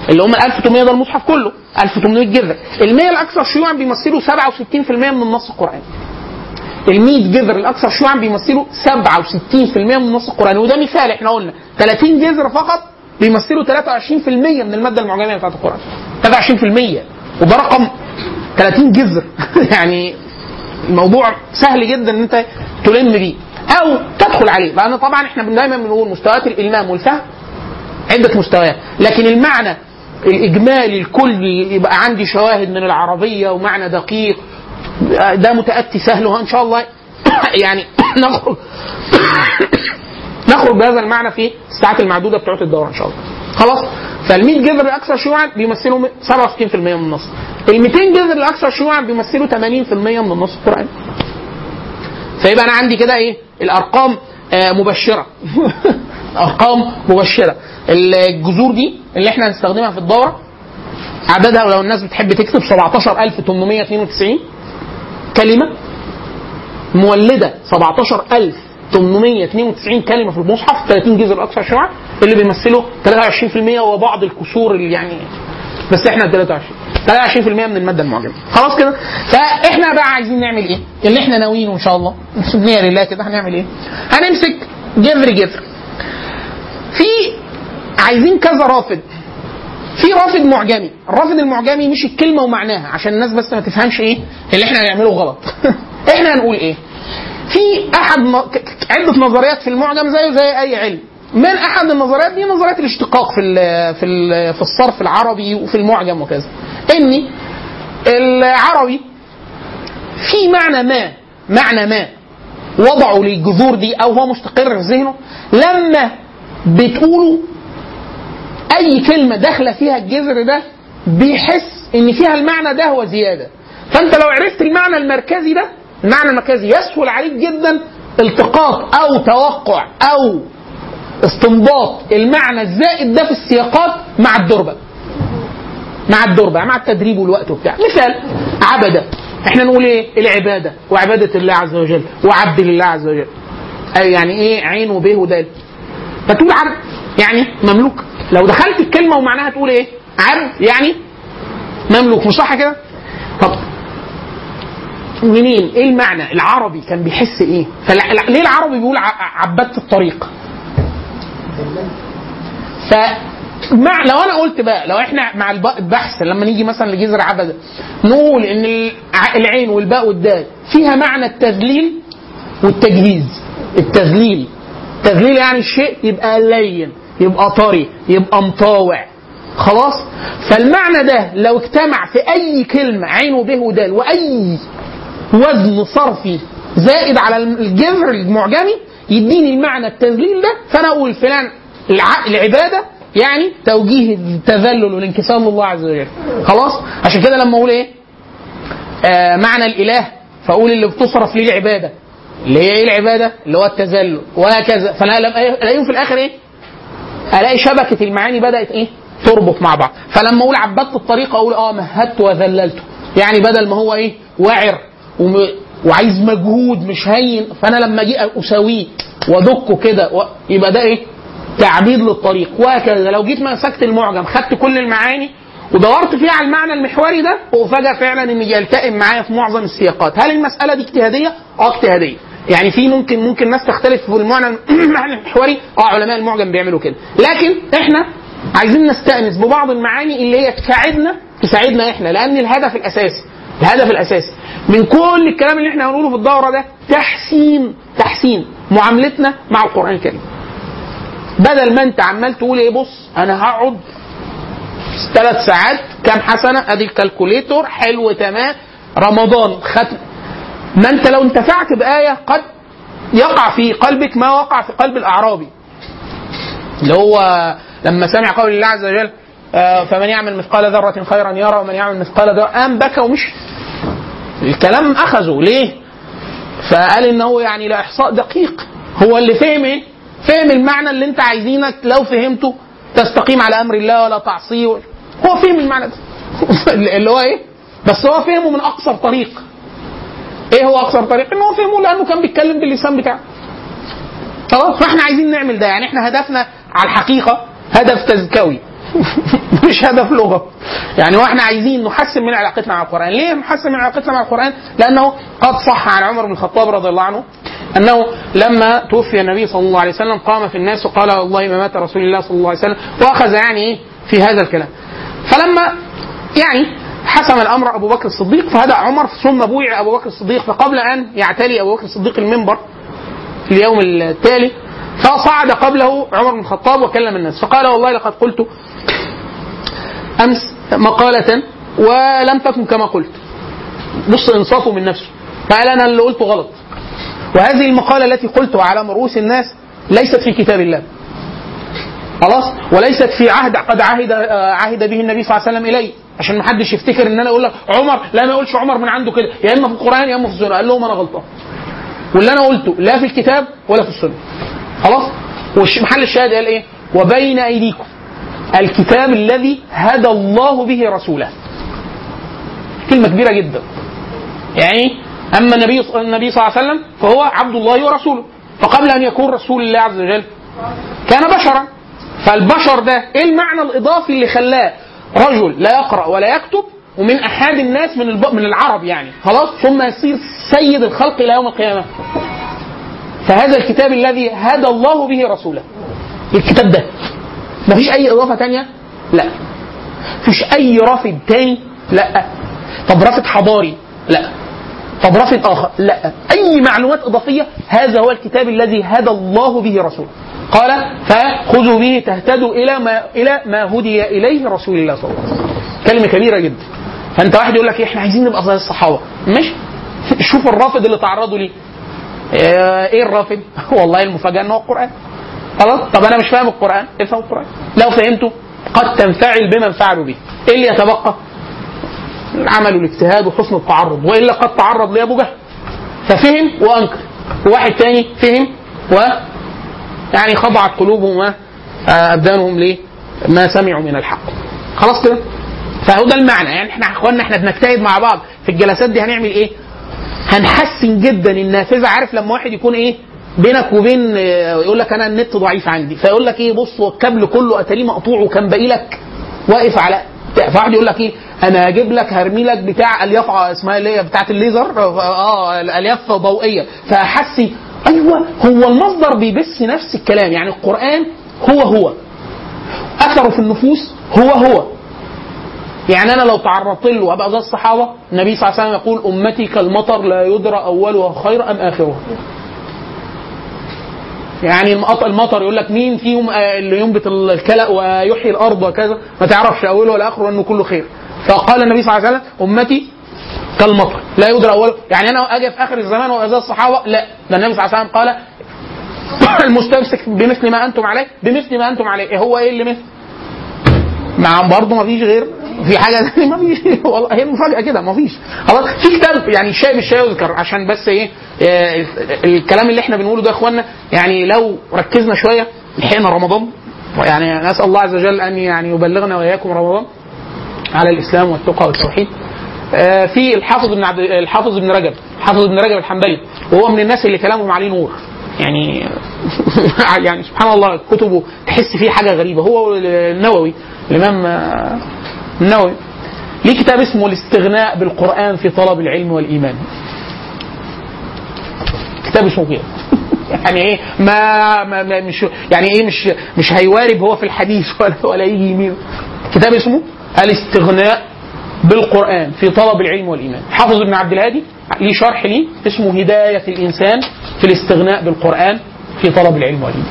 اللي هم ال 1800 ده المصحف كله 1800 جذر ال 100 الاكثر شيوعا بيمثلوا 67% من النص القراني ال 100 جذر الاكثر شيوعا بيمثلوا 67% من النص القراني وده مثال احنا قلنا 30 جذر فقط بيمثلوا 23% من الماده المعجميه بتاعت القران 23% وده رقم 30 جذر يعني الموضوع سهل جدا ان انت تلم بيه او تدخل عليه لان طبعا احنا دايما بنقول مستويات الالمام والفهم عده مستويات لكن المعنى الاجمالي الكلي يبقى عندي شواهد من العربيه ومعنى دقيق ده متاتي سهل وان شاء الله يعني نخرج نخرج بهذا المعنى في الساعات المعدوده بتوعت الدوره ان شاء الله خلاص فال 100 جذر الاكثر شيوعا بيمثلوا 67% من النص ال 200 جذر الاكثر شيوعا بيمثلوا 80% من النص القراني فيبقى انا عندي كده ايه الارقام آه مبشره ارقام مبشره الجذور دي اللي احنا هنستخدمها في الدوره عددها لو الناس بتحب تكتب 17892 كلمه مولده 17892 كلمه في المصحف 30 جزء الاكثر شيوعا اللي بيمثلوا 23% وبعض الكسور اللي يعني بس احنا 23 23% من الماده المعجمه خلاص كده فاحنا بقى عايزين نعمل ايه اللي احنا ناويينه ان شاء الله بنية لله كده هنعمل ايه هنمسك جذر جذر في عايزين كذا رافد في رافد معجمي الرافد المعجمي مش الكلمه ومعناها عشان الناس بس ما تفهمش ايه اللي احنا هنعمله غلط احنا هنقول ايه في احد م... عده نظريات في المعجم زيه زي اي علم من احد النظريات دي نظريه الاشتقاق في ال في ال في الصرف العربي وفي المعجم وكذا ان العربي في معنى ما معنى ما وضعه للجذور دي او هو مستقر في ذهنه لما بتقولوا اي كلمه داخله فيها الجذر ده بيحس ان فيها المعنى ده وزياده فانت لو عرفت المعنى المركزي ده المعنى المركزي يسهل عليك جدا التقاط او توقع او استنباط المعنى الزائد ده في السياقات مع الدربه مع الدربه مع التدريب والوقت وبتاع مثال عبده احنا نقول ايه العباده وعباده الله عز وجل وعبد لله عز وجل أي يعني ايه عين وبه ودال فتقول عبد يعني مملوك لو دخلت الكلمه ومعناها تقول ايه عبد يعني مملوك مش صح كده طب منين ايه المعنى العربي كان بيحس ايه فليه العربي بيقول عبدت الطريق ف مع لو انا قلت بقى لو احنا مع البحث لما نيجي مثلا لجذر عبده نقول ان العين والباء والدال فيها معنى التذليل والتجهيز التذليل التذليل يعني الشيء يبقى لين يبقى طري يبقى مطاوع خلاص فالمعنى ده لو اجتمع في اي كلمه عين وبه ودال واي وزن صرفي زائد على الجذر المعجمي يديني المعنى التذليل ده فانا اقول فلان العباده يعني توجيه التذلل والانكسار لله عز وجل خلاص عشان كده لما اقول ايه آه معنى الاله فاقول اللي بتصرف ليه العباده اللي هي ايه العباده اللي هو التذلل وهكذا فانا لما الاقيهم في الاخر ايه الاقي شبكه المعاني بدات ايه تربط مع بعض فلما اقول عبدت الطريق اقول اه مهدت وذللته يعني بدل ما هو ايه واعر وم... وعايز مجهود مش هين فانا لما اجي اساويه وادكه كده و... يبقى ده ايه تعبيد للطريق وهكذا لو جيت مسكت المعجم خدت كل المعاني ودورت فيها على المعنى المحوري ده وفجأة فعلا ان يلتئم معايا في معظم السياقات هل المسألة دي اجتهادية؟ اه اجتهادية يعني في ممكن ممكن ناس تختلف في المعنى المعنى المحوري اه علماء المعجم بيعملوا كده لكن احنا عايزين نستأنس ببعض المعاني اللي هي تساعدنا تساعدنا احنا لان الهدف الاساسي الهدف الاساسي من كل الكلام اللي احنا هنقوله في الدوره ده تحسين تحسين معاملتنا مع القران الكريم بدل ما انت عمال تقول ايه بص انا هقعد ثلاث ساعات كام حسنه ادي الكالكوليتور حلو تمام رمضان ختم ما انت لو انتفعت بايه قد يقع في قلبك ما وقع في قلب الاعرابي اللي هو لما سمع قول الله عز وجل آه فمن يعمل مثقال ذرة خيرا يرى ومن يعمل مثقال ذرة قام بكى ومشي الكلام اخذه ليه؟ فقال ان هو يعني لا احصاء دقيق هو اللي فهم ايه؟ فهم المعنى اللي انت عايزينك لو فهمته تستقيم على امر الله ولا تعصيه هو فهم المعنى ده اللي هو ايه؟ بس هو فهمه من اقصر طريق ايه هو اقصر طريق؟ ان هو فهمه لانه كان بيتكلم باللسان بتاعه خلاص فاحنا عايزين نعمل ده يعني احنا هدفنا على الحقيقه هدف تزكوي مش هدف لغه يعني واحنا عايزين نحسن من علاقتنا مع القران ليه نحسن من علاقتنا مع القران لانه قد صح عن عمر بن الخطاب رضي الله عنه انه لما توفي النبي صلى الله عليه وسلم قام في الناس وقال والله ما مات رسول الله صلى الله عليه وسلم واخذ يعني ايه في هذا الكلام فلما يعني حسم الامر ابو بكر الصديق فهدأ عمر ثم بويع ابو بكر الصديق فقبل ان يعتلي ابو بكر الصديق المنبر في اليوم التالي فصعد قبله عمر بن الخطاب وكلم الناس فقال والله لقد قلت امس مقالة ولم تكن كما قلت بص انصافه من نفسه قال انا اللي قلته غلط وهذه المقالة التي قلتها على رؤوس الناس ليست في كتاب الله خلاص وليست في عهد قد عهد آه، عهد به النبي صلى الله عليه وسلم الي عشان ما حدش يفتكر ان انا اقول لك عمر لا ما يقولش عمر من عنده كده يا اما في القران يا اما في السنه قال لهم انا غلطان واللي انا قلته لا في الكتاب ولا في السنه خلاص ومحل الشاهد قال ايه وبين ايديكم الكتاب الذي هدى الله به رسوله كلمه كبيره جدا يعني اما النبي النبي صلى الله عليه وسلم فهو عبد الله ورسوله فقبل ان يكون رسول الله عز وجل كان بشرا فالبشر ده ايه المعنى الاضافي اللي خلاه رجل لا يقرا ولا يكتب ومن احد الناس من الب... من العرب يعني خلاص ثم يصير سيد الخلق الى يوم القيامه فهذا الكتاب الذي هدى الله به رسوله الكتاب ده مفيش اي اضافه تانية لا مفيش اي رافد تاني لا طب رافد حضاري لا طب رافد اخر لا اي معلومات اضافيه هذا هو الكتاب الذي هدى الله به رسوله قال فخذوا به تهتدوا الى ما الى ما هدي اليه رسول الله صلى الله عليه وسلم كلمه كبيره جدا فانت واحد يقول لك إيه، احنا عايزين نبقى زي الصحابه ماشي شوف الرافض اللي تعرضوا ليه آه، ايه الرافض والله المفاجاه ان هو القران خلاص طب انا مش فاهم القران افهم القران لو فهمته قد تنفعل بمن فعلوا به ايه اللي يتبقى العمل والاجتهاد وحسن التعرض والا قد تعرض لابو جهل ففهم وانكر وواحد تاني فهم و يعني خضعت قلوبهم وابدانهم لما سمعوا من الحق خلاص كده فهو ده المعنى يعني احنا اخواننا احنا بنجتهد مع بعض في الجلسات دي هنعمل ايه هنحسن جدا النافذه عارف لما واحد يكون ايه بينك وبين آه، يقول لك انا النت ضعيف عندي فيقول لك ايه بص هو الكابل كله اتاريه مقطوع وكان باقي لك واقف على فواحد يقول لك ايه انا هجيب لك هرمي لك بتاع الياف اسمها اللي هي بتاعه الليزر اه الالياف ضوئيه فاحسي ايوه هو المصدر بيبث نفس الكلام يعني القران هو هو اثره في النفوس هو هو يعني انا لو تعرضت له وابقى زي الصحابه النبي صلى الله عليه وسلم يقول امتي كالمطر لا يدرى اولها خير ام اخرها يعني المط- المطر يقول لك مين فيهم آه، اللي ينبت الكلأ ويحيي الارض وكذا ما تعرفش اوله ولا اخره انه كله خير فقال النبي صلى الله عليه وسلم امتي كالمطر لا يدرى اوله يعني انا اجي في اخر الزمان وابقى زي الصحابه لا ده النبي صلى الله عليه وسلم قال المستمسك بمثل ما انتم عليه بمثل ما انتم عليه إيه هو ايه اللي مثل مع برضه ما فيش غير في حاجه ثانيه ما فيش والله هي مفاجاه كده ما فيش خلاص في كتاب يعني الشاي بالشاي يذكر عشان بس ايه آه، الكلام اللي احنا بنقوله ده يا اخوانا يعني لو ركزنا شويه لحقنا رمضان يعني نسال الله عز وجل ان يعني يبلغنا واياكم رمضان على الاسلام والتقى والتوحيد آه، في الحافظ ابن عبد الحافظ ابن رجب الحافظ ابن رجب الحنبلي وهو من الناس اللي كلامهم عليه نور يعني يعني سبحان الله كتبه تحس فيه حاجه غريبه هو النووي الامام آه، النووي ليه كتاب اسمه الاستغناء بالقران في طلب العلم والايمان كتاب اسمه كده يعني ايه ما, ما, ما مش يعني ايه مش مش هيوارب هو في الحديث ولا ولا يجي يمين كتاب اسمه الاستغناء بالقران في طلب العلم والايمان حافظ ابن عبد الهادي ليه شرح ليه اسمه هدايه الانسان في الاستغناء بالقران في طلب العلم والايمان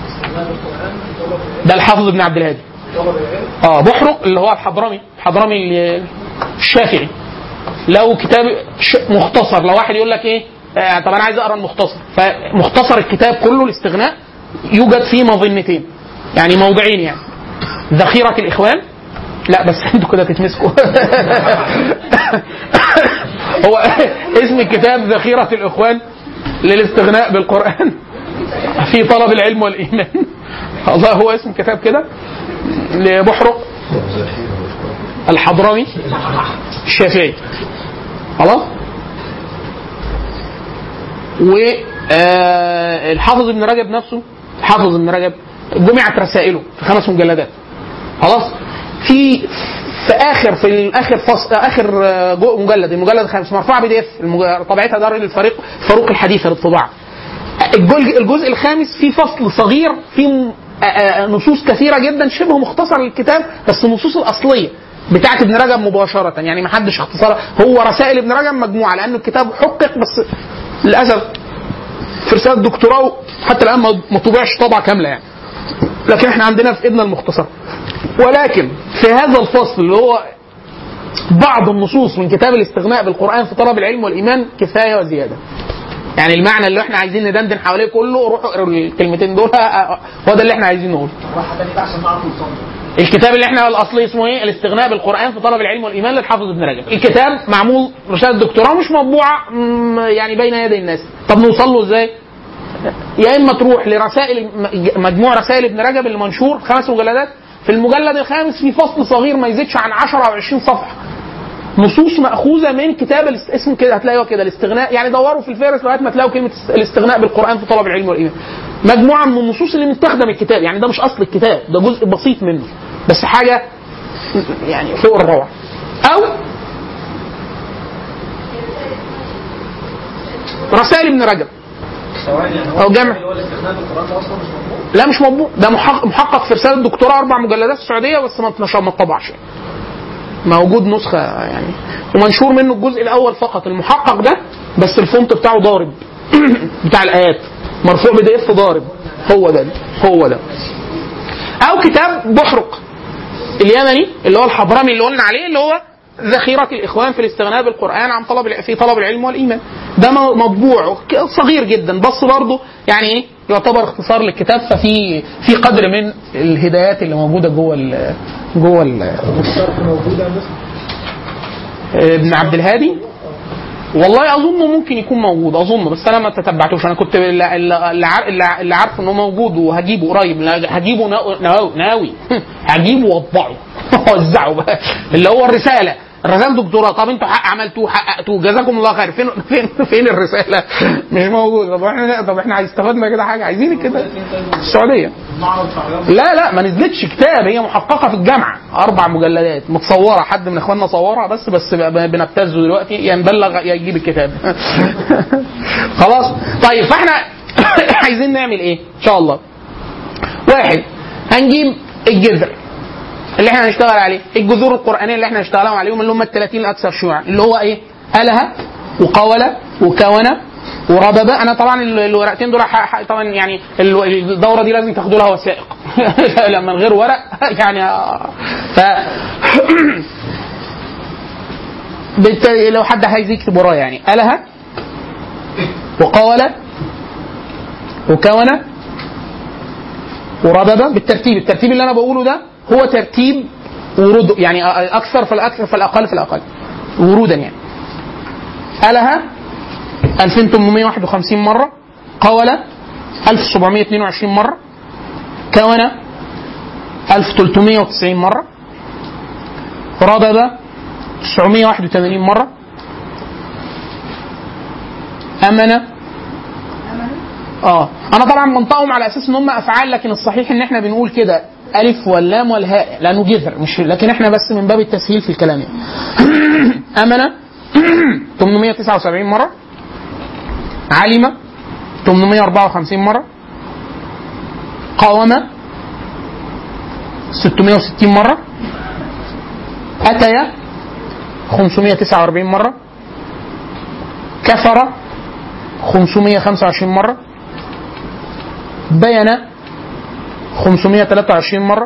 ده الحافظ ابن عبد الهادي اه بحرق اللي هو الحضرمي الحضرمي اللي- الشافعي لو كتاب ش- مختصر لو واحد يقول لك ايه آه طب انا عايز اقرا المختصر فمختصر الكتاب كله الاستغناء يوجد فيه مظنتين يعني موضعين يعني ذخيرة الإخوان لا بس انتوا كده تتمسكوا هو اسم الكتاب ذخيرة الإخوان للاستغناء بالقرآن في طلب العلم والإيمان الله هو اسم كتاب كده لبحرق الحضرمي الشافعي خلاص والحافظ ابن رجب نفسه حافظ ابن رجب جمعت رسائله في خمس مجلدات خلاص في في اخر في الاخر فصل اخر آه، جو- مجلد المجلد الخامس مرفوعه بي دي اف طبيعتها دار الفريق فاروق الحديثه للطباعه الجزء الجزء الخامس فيه فصل صغير فيه م- آه، آه، نصوص كثيره جدا شبه مختصر للكتاب بس النصوص الاصليه بتاعت ابن رجب مباشره يعني ما حدش اختصرها هو رسائل ابن رجب مجموعه لانه الكتاب حقق بس للاسف في رساله دكتوراه حتى الان ما- ما طبعش طبعه كامله يعني لكن احنا عندنا في ابن المختصر ولكن في هذا الفصل اللي هو بعض النصوص من كتاب الاستغناء بالقران في طلب العلم والايمان كفايه وزياده يعني المعنى اللي احنا عايزين ندندن حواليه كله روحوا اقروا الكلمتين دول آه، هو ده اللي احنا عايزين نقوله الكتاب اللي احنا الاصلي اسمه ايه؟ الاستغناء بالقران في طلب العلم والايمان للحافظ ابن رجب. الكتاب معمول رساله دكتوراه مش مطبوعه مم، يعني بين يدي الناس. طب نوصل له ازاي؟ يا اما تروح لرسائل مجموع رسائل ابن رجب اللي منشور خمس مجلدات في المجلد الخامس في فصل صغير ما يزيدش عن 10 او 20 صفحه نصوص ماخوذه من كتاب الاست... اسمه كده هتلاقيه كده الاستغناء يعني دوروا في الفهرس لغايه ما تلاقوا كلمه الاستغناء بالقران في طلب العلم والايمان مجموعه من النصوص اللي مستخدم الكتاب يعني ده مش اصل الكتاب ده جزء بسيط منه بس حاجه يعني فوق الروعه او رسائل ابن رجب او جمع لا مش مطبوع ده محقق, محقق في رساله دكتوراه اربع مجلدات في السعوديه بس ما اتنشر ما اتطبعش يعني. موجود نسخه يعني ومنشور منه الجزء الاول فقط المحقق ده بس الفونت بتاعه ضارب بتاع الايات مرفوع بي دي اف ضارب هو ده هو ده او كتاب بحرق اليمني اللي هو الحضرمي اللي قلنا عليه اللي هو ذخيرة الإخوان في الاستغناء بالقرآن عن طلب في طلب العلم والإيمان. ده م- مطبوع ك- صغير جدا بس برضه يعني إيه يعتبر اختصار للكتاب ففي في قدر من الهدايات اللي موجودة جوه ال جوه ال ابن عبد الهادي والله اظن ممكن يكون موجود اظن بس انا ما تتبعتوش انا كنت اللي, اللي, عار- اللي اللي عارف انه موجود وهجيبه قريب لا، هجيبه ناوي ناوي, ناوي. هجيبه واطبعه وزعه بقى اللي هو الرساله الرساله دكتوراه طب انتوا حق عملتوه حققتوه جزاكم الله خير فين فين فين الرساله مش موجود طب احنا طب احنا استفدنا كده حاجه عايزين كده السعوديه لا لا ما نزلتش كتاب هي محققه في الجامعه اربع مجلدات متصوره حد من اخواننا صورها بس بس ب- بنبتزه دلوقتي يا نبلغ يا يجيب الكتاب خلاص طيب فاحنا عايزين نعمل ايه ان شاء الله واحد هنجيب الجذر اللي احنا هنشتغل عليه الجذور القرانيه اللي احنا هنشتغلهم عليهم اللي هم ال 30 الاكثر شيوعا اللي هو ايه اله وقول وكون وربب انا طبعا ال- الورقتين دول ح- ح- طبعا يعني ال- الدوره دي لازم تاخدوا لها وثائق لما من غير ورق يعني آه، ف بالتالي لو حد عايز يكتب ورايا يعني اله وقول وكون وربب بالترتيب الترتيب اللي انا بقوله ده هو ترتيب ورود يعني اكثر فالاكثر فالاقل فالاقل ورودا يعني اله 2851 مره قول 1722 مره كون 1390 مره ربب 981 مره امن اه انا طبعا منطقهم على اساس ان هم افعال لكن الصحيح ان احنا بنقول كده الف واللام والهاء لانه جذر مش لكن احنا بس من باب التسهيل في الكلام يعني. امن 879 مره علم 854 مره قاوم 660 مره اتي 549 مره كفر 525 مرة بين 523 مرة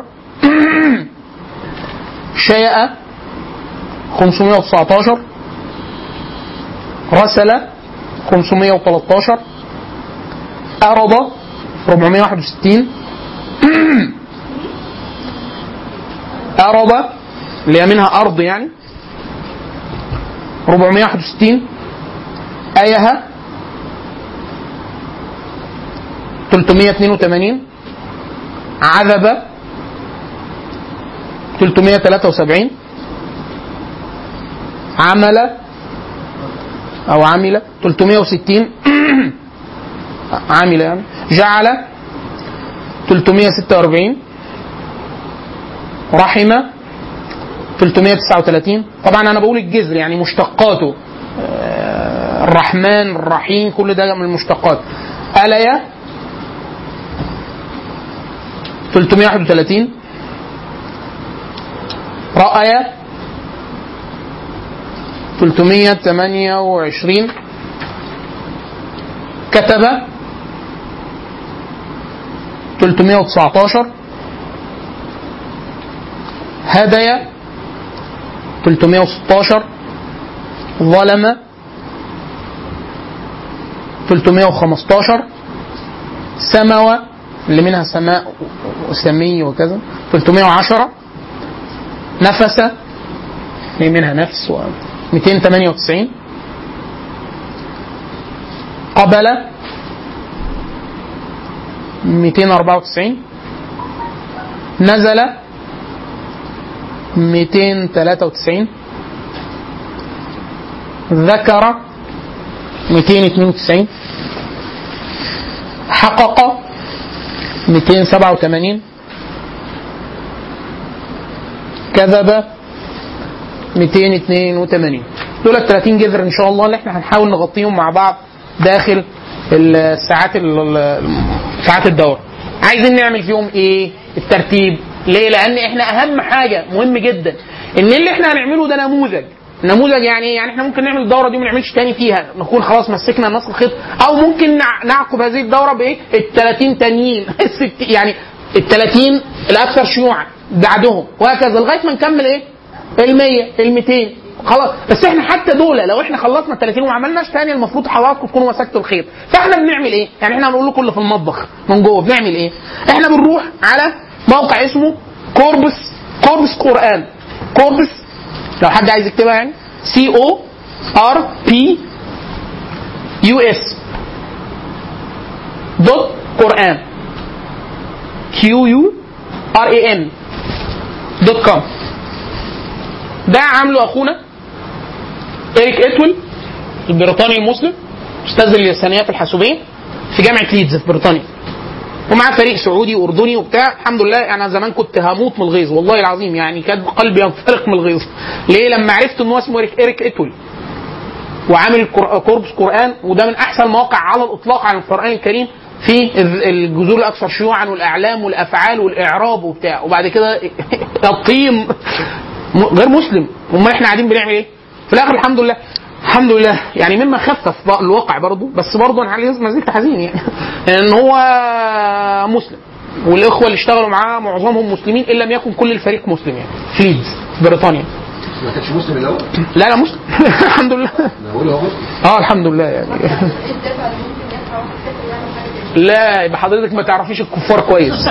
شيء 519 رسل 513 أرض 461 أرض اللي هي منها أرض يعني 461 آيها 382 عذب 373 عمل او عمل 360 عمل يعني جعل 346 رحم 339 طبعا انا بقول الجذر يعني مشتقاته آه، الرحمن الرحيم كل ده من المشتقات أليا 331 رأي 328 كتب 319 هدي 316 ظلم 315 سموى اللي منها سماء وسمي وكذا 310 نفس اللي منها نفس و 298 قبل 294 نزل 293 ذكر 292 حقق 287 كذب 282 دول ال 30 جذر ان شاء الله اللي احنا هنحاول نغطيهم مع بعض داخل الساعات ال- ساعات الدوره عايزين نعمل فيهم ايه الترتيب ليه لان احنا اهم حاجه مهم جدا ان اللي احنا هنعمله ده نموذج نموذج يعني إيه؟ يعني احنا ممكن نعمل الدوره دي وما نعملش تاني فيها نكون خلاص مسكنا النص الخيط او ممكن نع- نعقب هذه الدوره بايه ال 30 تانيين الست- يعني ال 30 الاكثر شيوعا بعدهم وهكذا لغايه ما نكمل ايه ال 100 ال 200 خلاص بس احنا حتى دول لو احنا خلصنا ال 30 وما عملناش تاني المفروض حضراتكم تكونوا مسكتوا الخيط فاحنا بنعمل ايه؟ يعني احنا هنقول لكم اللي في المطبخ من جوه بنعمل ايه؟ احنا بنروح على موقع اسمه كوربس كوربس قران كوربس لو حد عايز يكتبها يعني سي او ار بي يو اس دوت قران كيو يو ار اي ان دوت كوم ده عامله اخونا ايريك اتول البريطاني المسلم استاذ اللسانيات الحاسوبيه في جامعه ليدز في بريطانيا ومعاه فريق سعودي واردني وبتاع الحمد لله انا زمان كنت هموت من الغيظ والله العظيم يعني كان قلبي ينفرق من الغيظ ليه لما عرفت ان هو اسمه ايريك, إيريك اتول وعامل كور- كوربس قران وده من احسن المواقع على الاطلاق عن القران الكريم في ال- الجذور الاكثر شيوعا والاعلام والافعال والاعراب وبتاع وبعد كده الطين م- غير مسلم امال احنا قاعدين بنعمل ايه؟ في الاخر الحمد لله الحمد لله يعني مما خفف بقى الواقع برضه بس برضه انا لازم ما زلت حزين يعني ان هو مسلم والاخوه اللي اشتغلوا معاه معظمهم مسلمين ان لم يكن كل الفريق مسلم يعني في ليدز في بريطانيا ما كانش مسلم الاول لا لا مسلم الحمد لله انا بقول هو مسلم اه الحمد لله يعني الدفع اللي ممكن يدفع واحد كافر يعمل حاجه زي لا يبقى حضرتك ما تعرفيش الكفار كويس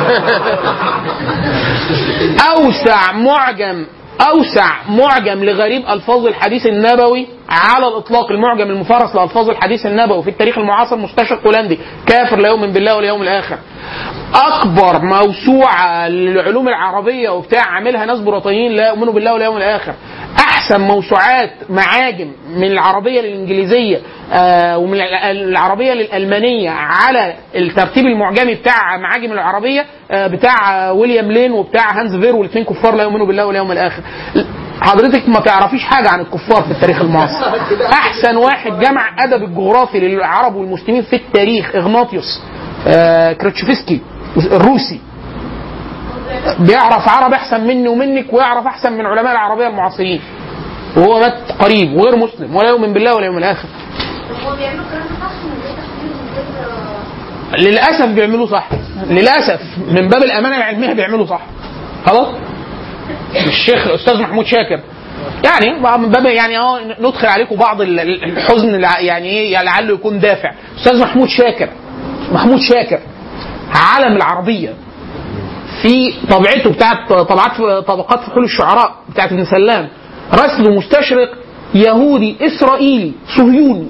اوسع معجم اوسع معجم لغريب الفاظ الحديث النبوي على الاطلاق المعجم المفرس لالفاظ الحديث النبوي في التاريخ المعاصر مستشرق هولندي كافر لا يؤمن بالله واليوم الاخر اكبر موسوعه للعلوم العربيه وبتاع عاملها ناس بريطانيين لا يؤمنوا بالله واليوم الاخر احسن موسوعات معاجم من العربيه للانجليزيه آه ومن الع- العربيه للالمانيه على الترتيب المعجمي بتاع معاجم العربيه آه بتاع آه ويليام لين وبتاع هانز فير والاثنين كفار لا يؤمنوا بالله واليوم الاخر حضرتك ما تعرفيش حاجه عن الكفار في التاريخ المعاصر احسن واحد جمع ادب الجغرافي للعرب والمسلمين في التاريخ اغناطيوس آه كريتشوفسكي الروسي بيعرف عربي احسن مني ومنك ويعرف احسن من علماء العربيه المعاصرين وهو مات قريب وغير مسلم ولا يؤمن بالله ولا يوم الاخر طب هو بيعملوا الكلام ده صح من غير تحليل ومن غير للاسف بيعملوا صح للاسف من باب الامانه العلميه بيعملوا صح خلاص الشيخ الاستاذ محمود شاكر يعني بقى من باب يعني اه ندخل عليكم بعض ال- ال- الحزن الع- يعني ايه يعني لعله يكون دافع استاذ محمود شاكر محمود شاكر عالم العربيه في طبعته بتاعت طبعات طبقات فحول الشعراء بتاعت ابن سلام رسل مستشرق يهودي اسرائيلي صهيوني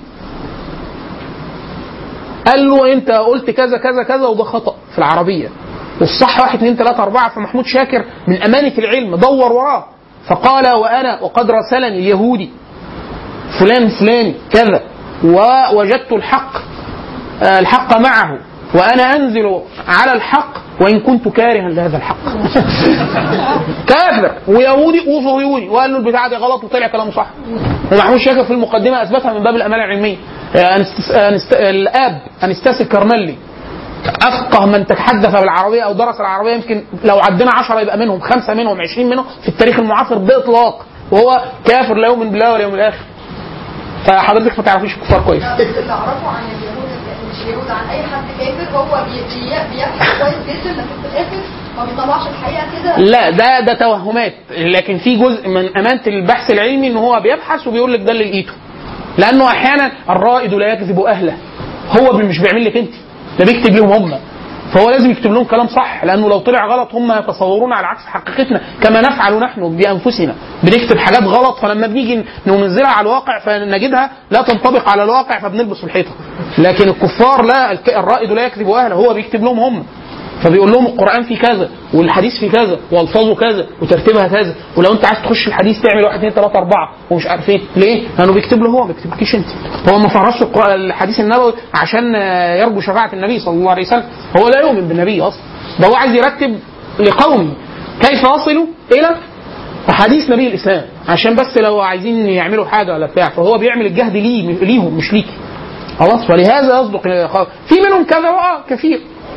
قال له انت قلت كذا كذا كذا وده خطا في العربيه والصح واحد اثنين ثلاثه اربعه فمحمود شاكر من امانه العلم دور وراه فقال وانا وقد راسلني اليهودي فلان فلاني كذا ووجدت الحق آه، الحق معه وانا انزل على الحق وان كنت كارها لهذا الحق كافر ويهودي وصهيوني وقال له البتاعه دي غلط وطلع كلامه صح ومحمود شاكر في المقدمه اثبتها من باب الامانه العلميه أنست... أنست... الاب انستاس الكرملي افقه من تحدث بالعربيه او درس العربيه يمكن لو عدينا 10 يبقى منهم خمسه منهم 20 منهم في التاريخ المعاصر باطلاق وهو كافر لا يؤمن بالله ولا يوم الاخر فحضرتك ما تعرفيش الكفار كويس اللي اعرفه عن اليهود مش اليهود عن اي حد كافر هو بي- بي- بيبحث كويس جدا لكن في الاخر ما بيطلعش الحقيقه كده لا ده ده توهمات لكن في جزء من امانه البحث العلمي ان هو بيبحث وبيقول لك ده اللي لقيته لانه احيانا الرائد لا يكذب اهله هو مش بيعمل لك انت ده بيكتب لهم هم فهو لازم يكتب لهم كلام صح لانه لو طلع غلط هم يتصورون على عكس حقيقتنا كما نفعل نحن بانفسنا بنكتب حاجات غلط فلما بنيجي ننزلها على الواقع فنجدها لا تنطبق على الواقع فبنلبس في الحيطه لكن الكفار لا الك- الرائد لا يكذب اهله هو بيكتب لهم هم فبيقول لهم القران فيه كذا والحديث فيه كذا والفاظه كذا وترتيبها كذا ولو انت عايز تخش الحديث تعمل واحد اثنين ثلاثه اربعه ومش عارف ايه ليه؟ لانه بيكتب له هو ما بيكتبلكيش انت هو ما فرش القرآن- الحديث النبوي عشان آه، يرجو شفاعه النبي صلى الله عليه وسلم هو لا يؤمن بالنبي اصلا ده هو عايز يرتب لقومه كيف يصلوا الى احاديث نبي الاسلام عشان بس لو عايزين يعملوا حاجه ولا بتاع فهو بيعمل الجهد ليه ليهم مش ليكي خلاص ولهذا يصدق في منهم كذا اه كثير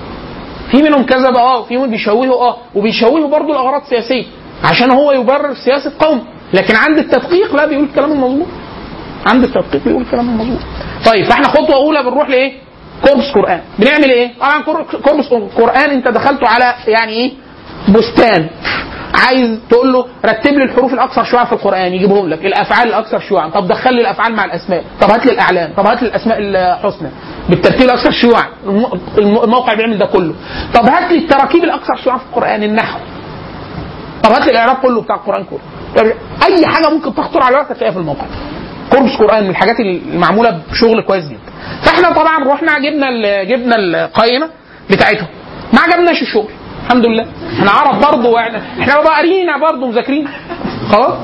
في منهم كذب اه وفي منهم بيشوهوا اه وبيشوهوا برضه الاغراض السياسيه عشان هو يبرر سياسه قوم لكن عند التدقيق لا بيقول الكلام المظبوط عند التدقيق بيقول الكلام المظبوط طيب فاحنا خطوه اولى بنروح لايه؟ كوربس قران بنعمل ايه؟ طبعا كور- كوربس قران انت دخلته على يعني ايه؟ بستان عايز تقول له رتب لي الحروف الاكثر شيوعا في القران يجيبهم لك الافعال الاكثر شيوعا طب دخل لي الافعال مع الاسماء طب هات لي الاعلام طب هات لي الاسماء الحسنى بالترتيب الاكثر شيوعا الم- الم- الموقع بيعمل ده كله طب هات لي التراكيب الاكثر شيوعا في القران النحو طب هات لي الاعراب كله بتاع القران كله يعني اي حاجه ممكن تخطر على بالك هتلاقيها في الموقع كوربس قران من الحاجات المعموله بشغل كويس جدا فاحنا طبعا رحنا جبنا ال- جبنا القائمه بتاعتهم ما عجبناش الشغل الحمد لله احنا عرب برضه واحنا احنا بقى قاريين برضه مذاكرين خلاص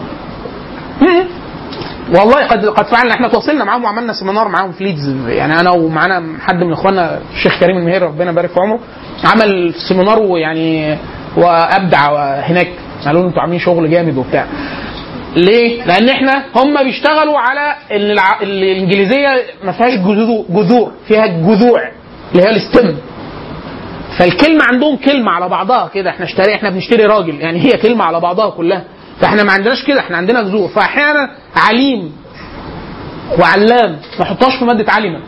مم. والله قد قد فعلنا احنا تواصلنا معاهم وعملنا سيمينار معاهم في ليدز يعني انا ومعانا حد من اخواننا الشيخ كريم المهير ربنا يبارك في عمره عمل سيمينار ويعني وابدع هناك قالوا له انتوا عاملين شغل جامد وبتاع ليه؟ لان احنا هم بيشتغلوا على ان الع... الانجليزيه ما فيهاش جذور جذور فيها جذوع اللي هي الستم فالكلمه عندهم كلمه على بعضها كده احنا اشتري احنا بنشتري راجل يعني هي كلمه على بعضها كلها فاحنا ما عندناش كده احنا عندنا جذور فاحيانا عليم وعلام ما نحطهاش في ماده علمه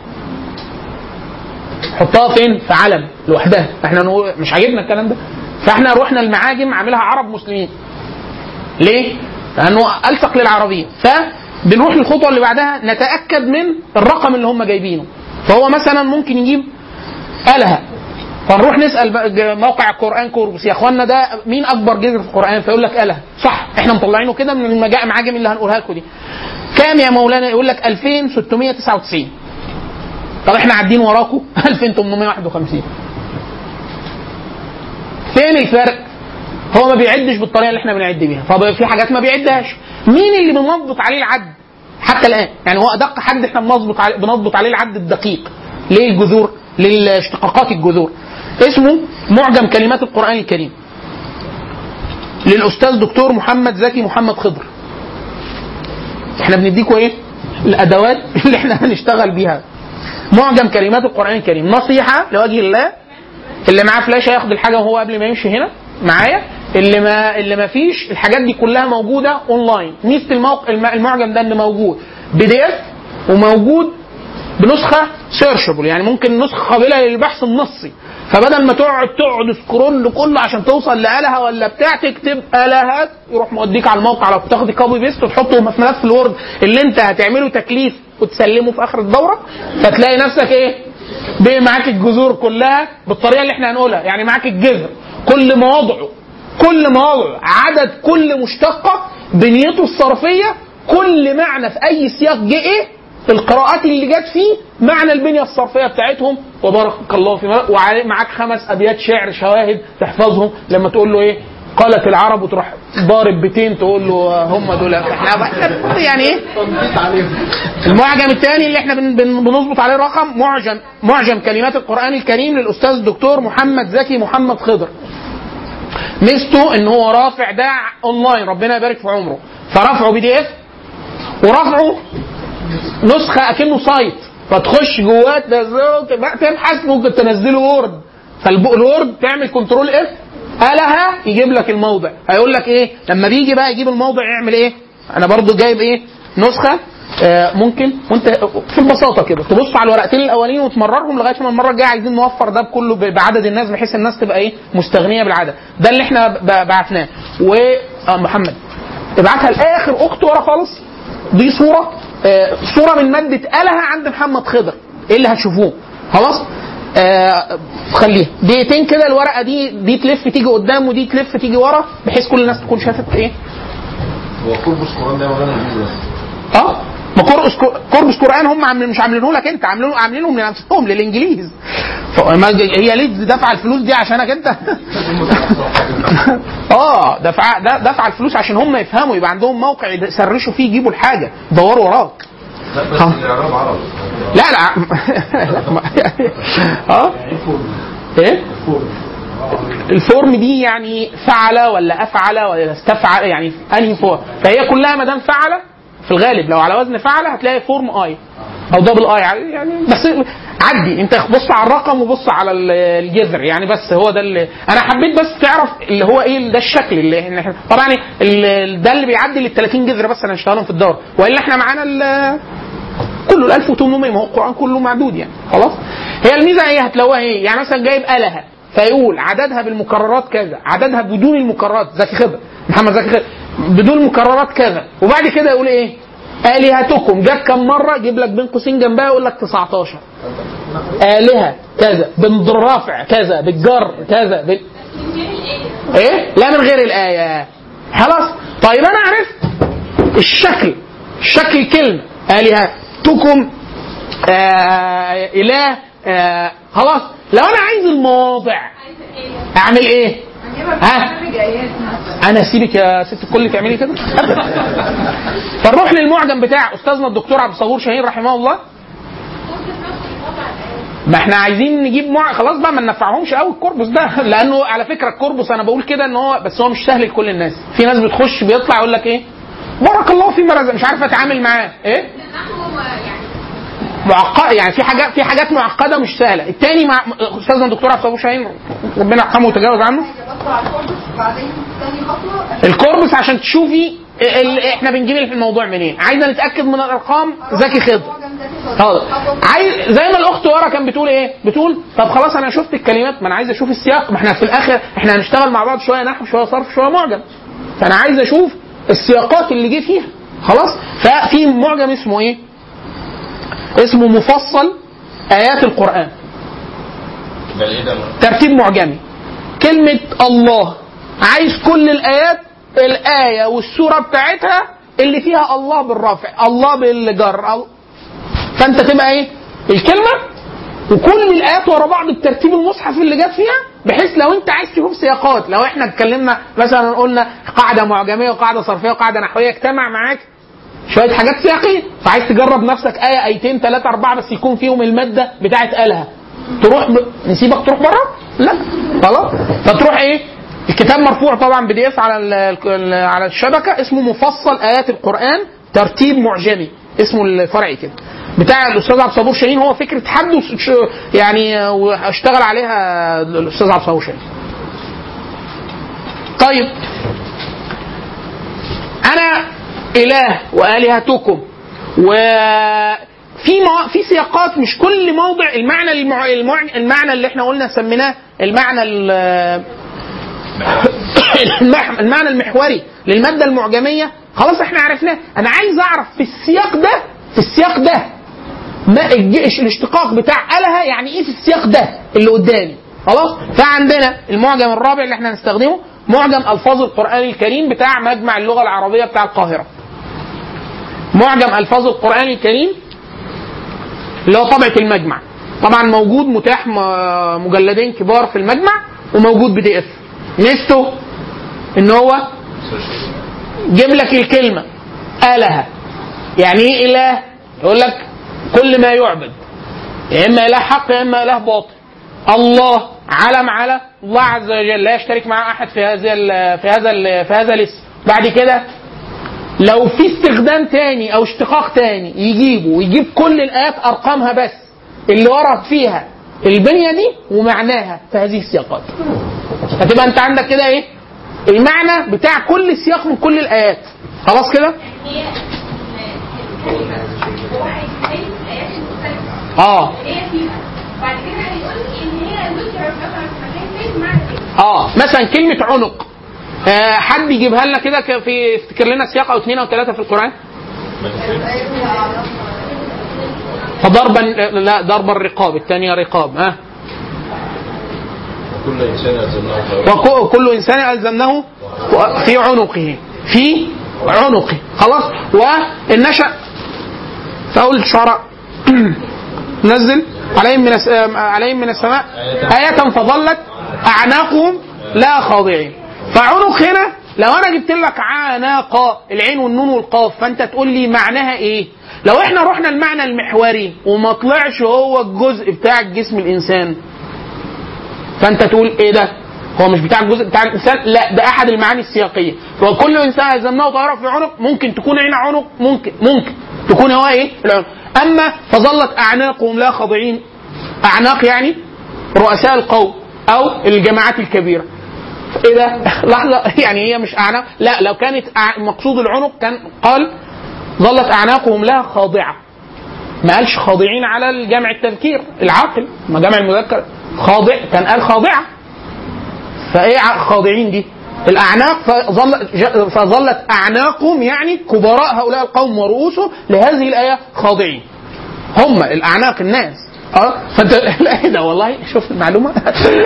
حطها فين؟ في علم لوحدها احنا نقول مش عاجبنا الكلام ده فاحنا رحنا المعاجم عاملها عرب مسلمين ليه؟ لانه الصق للعربيه فبنروح للخطوه اللي بعدها نتاكد من الرقم اللي هم جايبينه فهو مثلا ممكن يجيب الها فنروح نسال بقى ج- موقع القران كوربس يا اخوانا ده مين اكبر جذر في القران فيقول لك اله صح احنا مطلعينه كده من المجا- المعاجم اللي هنقولها لكم دي كام يا مولانا يقول لك 2699 طب احنا عادين وراكم 2851 فين الفرق؟ هو ما بيعدش بالطريقه اللي احنا بنعد بيها ففي حاجات ما بيعدهاش مين اللي بنضبط عليه العد حتى الان يعني هو ادق حد احنا بنضبط عليه بنضبط عليه العد الدقيق ليه الجذور للاشتقاقات الجذور اسمه معجم كلمات القران الكريم للاستاذ دكتور محمد زكي محمد خضر احنا بنديكوا ايه الادوات اللي احنا هنشتغل بيها معجم كلمات القران الكريم نصيحه لوجه الله اللي معاه فلاشه ياخد الحاجه وهو قبل ما يمشي هنا معايا اللي ما اللي ما فيش الحاجات دي كلها موجوده اونلاين ميزه الموقع الم- المعجم ده ان موجود بي دي اف وموجود بنسخه سيرشبل يعني ممكن نسخه قابله للبحث النصي فبدل ما تقعد تقعد سكرول كله عشان توصل لآلهة ولا بتاع تكتب آلهات يروح موديك على الموقع لو بتاخد كوبي بيست وتحطه في ملف الوورد اللي انت هتعمله تكليف وتسلمه في اخر الدوره فتلاقي نفسك ايه بقى معاك الجذور كلها بالطريقه اللي احنا هنقولها يعني معاك الجذر كل مواضعه كل مواضعه عدد كل مشتقه بنيته الصرفيه كل معنى في اي سياق جه ايه القراءات اللي جت فيه معنى البنيه الصرفيه بتاعتهم وبارك الله فيما ومعاك خمس ابيات شعر شواهد تحفظهم لما تقول له ايه قالت العرب وتروح ضارب بيتين تقول له هم دول احنا إحنا يعني ايه المعجم الثاني اللي احنا بن- بن- بنظبط عليه رقم معجم معجم كلمات القران الكريم للاستاذ الدكتور محمد زكي محمد خضر ميزته ان هو رافع ده اونلاين ربنا يبارك في عمره فرفعه بي دي اف ورفعه نسخه اكنه سايت فتخش جواه تنزله تبقى تبحث ممكن تنزله وورد فالوورد تعمل كنترول اف قالها يجيب لك الموضع هيقول لك ايه لما بيجي بقى يجيب الموضع يعمل ايه انا برضو جايب ايه نسخه آه ممكن وانت في البساطه كده تبص على الورقتين الاولين وتمررهم لغايه ما المره الجايه عايزين نوفر ده كله ب- بعدد الناس بحيث الناس تبقى ايه مستغنيه بالعدد ده اللي احنا ب- بعتناه و آه محمد ابعتها لاخر اخت ورا خالص دي صوره آه صوره من ماده آلهة عند محمد خضر ايه اللي هتشوفوه خلاص آه خليها دقيقتين كده الورقه دي دي تلف تيجي قدام ودي تلف تيجي ورا بحيث كل الناس تكون شافت ايه هو كوربوس قرآن ده مولانا انجليزي بس اه ما قرص قرص قران هم عاملين مش عاملينه لك انت عاملينه عاملينهم لنفسهم للانجليز فما هي ليه دفع الفلوس دي عشانك انت اه دفع ده دفع الفلوس عشان هم يفهموا يبقى عندهم موقع يسرشوا فيه يجيبوا الحاجه يدوروا وراك لا بس الاعراب عربي لا لا اه ايه الفورم دي يعني فعل ولا افعل ولا استفعل يعني انهي فورم فهي كلها ما دام فعل في الغالب لو على وزن فعل هتلاقي فورم اي او دبل اي يعني بس عدي انت بص على الرقم وبص على ال- الجذر يعني بس هو ده اللي انا حبيت بس تعرف اللي هو ايه ده الشكل اللي إحنا- طبعا ال- ده اللي بيعدي لل 30 جذر بس انا هنشتغلهم في الدور والا احنا معانا ال- كله ال 1800 ما هو القران كله معدود يعني خلاص هي الميزه ايه هتلاقوها ايه يعني مثلا جايب الها فيقول عددها بالمكررات كذا عددها بدون المكررات زكي خضر محمد زكي خضر بدون المكررات كذا وبعد كده يقول ايه الهتكم جت كم مره يجيب لك بين قوسين جنبها يقول لك 19 الهه كذا بالرافع كذا بالجر كذا بال... ايه لا من غير الايه خلاص طيب انا عرفت الشكل شكل الكلمه الهتكم آه اله آه خلاص لو انا عايز المواضع اعمل ايه ها انا اسيبك يا ست الكل تعملي كده أبداً. فنروح للمعجم بتاع استاذنا الدكتور عبد الصبور شاهين رحمه الله ما احنا عايزين نجيب مع... خلاص بقى ما ننفعهمش قوي الكوربوس ده لانه على فكره الكوربوس انا بقول كده ان هو بس هو مش سهل لكل الناس في ناس بتخش بيطلع يقول لك ايه بارك الله فيما رزق مش عارف اتعامل معاه ايه معقد يعني في حاجات في حاجات معقده مش سهله التاني مع استاذنا الدكتور عبد الصبور شاهين ربنا يرحمه ويتجاوز عنه بدخل على الكوربس بعدين تاني خطوه الكوربس عشان تشوفي ال... احنا بنجيب الموضوع منين عايزه نتاكد من الارقام زكي خضر معجم ذكي خضر. اه عايز زي ما الاخت ورا كانت بتقول ايه بتقول طب خلاص انا شفت الكلمات ما انا عايز اشوف السياق ما احنا في الاخر احنا هنشتغل مع بعض شويه نحو شويه صرف شويه معجم فانا عايز اشوف السياقات اللي جه فيها خلاص ففي معجم اسمه ايه اسمه مفصل ايات القران ده ايه ده ترتيب معجمي كلمة الله عايز كل الآيات الآية والسورة بتاعتها اللي فيها الله بالرافع الله بالجر ال- فأنت تبقى إيه الكلمة وكل الآيات ورا بعض بترتيب المصحف اللي جت فيها بحيث لو أنت عايز تشوف سياقات لو إحنا اتكلمنا مثلا قلنا قاعدة معجمية وقاعدة صرفية وقاعدة نحوية اجتمع معاك شويه حاجات سياقيه فعايز تجرب نفسك ايه ايتين ثلاثه اربعه بس يكون فيهم الماده بتاعت الها تروح ب... نسيبك تروح بره؟ لا خلاص فتروح ايه؟ الكتاب مرفوع طبعا بي دي اف على ال- ال- على الشبكه اسمه مفصل ايات القران ترتيب معجمي اسمه الفرعي كده بتاع الاستاذ عبد الصبور شاهين هو فكره حد وش- ش- يعني واشتغل عليها الاستاذ عبد الصبور شاهين طيب انا اله والهتكم وفي مو... في سياقات مش كل موضع المعنى المع... المع... المعنى اللي احنا قلنا سميناه المعنى ال... المح... المعنى المحوري للماده المعجميه خلاص احنا عرفناه انا عايز اعرف في السياق ده في السياق ده ما الج- الاشتقاق بتاع الها يعني ايه في السياق ده اللي قدامي خلاص فعندنا المعجم الرابع اللي احنا هنستخدمه معجم الفاظ القران الكريم بتاع مجمع اللغه العربيه بتاع القاهره معجم الفاظ القران الكريم اللي هو طبعه المجمع طبعا موجود متاح م- مجلدين كبار في المجمع وموجود بي دي اف ميزته ان هو جيب لك الكلمه اله يعني ايه اله يقول لك كل ما يعبد يا اما اله حق يا اما اله باطل الله علم على الله عز وجل لا يشترك مع احد في هذا ال في هذا ال في هذا الاسم بعد كده لو في استخدام تاني او اشتقاق تاني يجيبه ويجيب كل الايات ارقامها بس اللي ورد فيها البنيه دي ومعناها في هذه السياقات هتبقى انت عندك كده ايه المعنى بتاع كل سياق من كل الايات خلاص كده هي الكلمة هو هيتكلم الآيات المختلفة اه هي فيها بعد كده هيقول لي إن هي ذكرت مثلا في مكان تاني معنى كده اه مثلا كلمه عنق آه حد يجيبها لنا كده ك- في افتكر لنا سياق او اثنين او ثلاثه في القران فضربا لا ضرب الرقاب الثانيه رقاب ها كل انسان يلزمناه وكل انسان الزمناه في عنقه في عنقه خلاص والنشا فاقول الشعراء نزل عليهم من الس- عليهم من السماء آية فظلت أعناقهم لا خاضعين فعنق هنا لو أنا جبت لك عناق العين والنون والقاف فأنت تقول لي معناها إيه؟ لو إحنا رحنا المعنى المحوري وما طلعش هو الجزء بتاع جسم الإنسان فانت تقول ايه ده؟ هو مش بتاع الجزء بتاع الانسان لا ده احد المعاني السياقيه وكل انسان الزمناه طائره في عنق ممكن تكون عين عنق ممكن ممكن تكون هو ايه؟ العنق اما فظلت اعناقهم لا خاضعين اعناق يعني رؤساء القوم او الجماعات الكبيره ايه ده؟ لحظه يعني هي مش اعناق لا لو كانت أع- مقصود العنق كان قال ظلت اعناقهم لا خاضعه ما قالش خاضعين على الجمع التذكير العاقل ما جمع المذكر خاضع كان قال خاضعه فايه ع- خاضعين دي الاعناق فظل ج- فظلت اعناقهم يعني كبراء هؤلاء القوم ورؤوسهم لهذه الايه خاضعين هم الاعناق الناس اه فانت لا ايه ده والله شوف المعلومه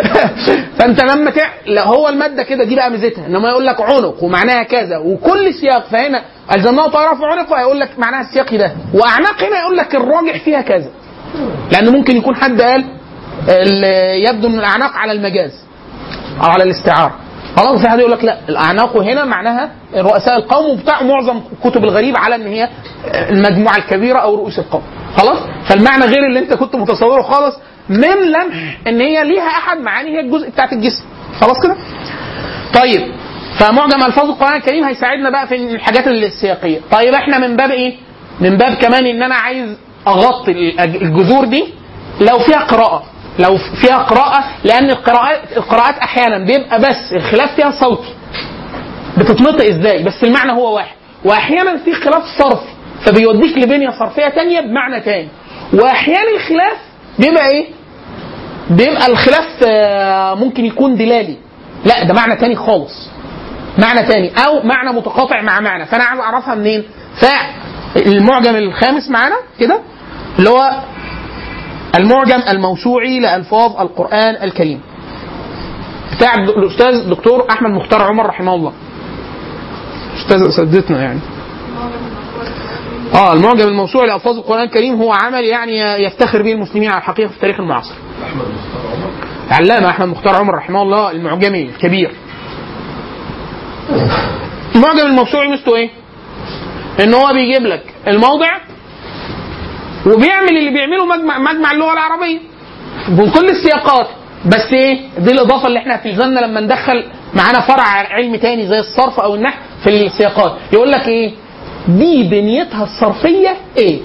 فانت لما تع... لا هو الماده كده دي بقى ميزتها انما يقول لك عنق ومعناها كذا وكل سياق فهنا الزمناه طائره في عنق هيقول لك معناها السياق ده واعناق هنا يقول لك الراجح فيها كذا لان ممكن يكون حد قال ال- يبدو من الاعناق على المجاز او على الاستعاره خلاص في حد يقول لك لا الاعناق هنا معناها رؤساء القوم وبتاع معظم كتب الغريب على ان هي المجموعه الكبيره او رؤوس القوم خلاص فالمعنى غير اللي انت كنت متصوره خالص من لمح ان هي ليها احد معاني هي الجزء بتاعت الجسم خلاص كده طيب فمعجم الفاظ القران الكريم هيساعدنا بقى في الحاجات السياقيه طيب احنا من باب ايه من باب كمان ان انا عايز اغطي الأج- الجذور دي لو فيها قراءه لو فيها قراءه لان القراءات القراءات احيانا بيبقى بس الخلاف فيها صوتي بتتنطق ازاي بس المعنى هو واحد واحيانا في خلاف صرفي فبيوديك لبنيه صرفيه تانية بمعنى تاني واحيانا الخلاف بيبقى ايه بيبقى الخلاف آه، ممكن يكون دلالي لا ده معنى تاني خالص معنى تاني او معنى متقاطع مع معنى فانا عايز اعرفها منين فالمعجم الخامس معانا كده اللي هو المعجم الموسوعي لالفاظ القران الكريم بتاع الاستاذ دكتور احمد مختار عمر رحمه الله استاذ اساتذتنا يعني اه المعجم الموسوعي لالفاظ القران الكريم هو عمل يعني يفتخر به المسلمين على الحقيقه في التاريخ المعاصر علامة أحمد مختار عمر رحمه الله المعجمي الكبير المعجم الموسوعي ميزته إيه؟ إن هو بيجيب لك الموضع وبيعمل اللي بيعمله مجمع مجمع اللغة العربية بكل السياقات بس إيه؟ دي الإضافة اللي إحنا هتلزمنا لما ندخل معانا فرع علم تاني زي الصرف أو النحو في السياقات يقول لك إيه؟ دي بنيتها الصرفية إيه؟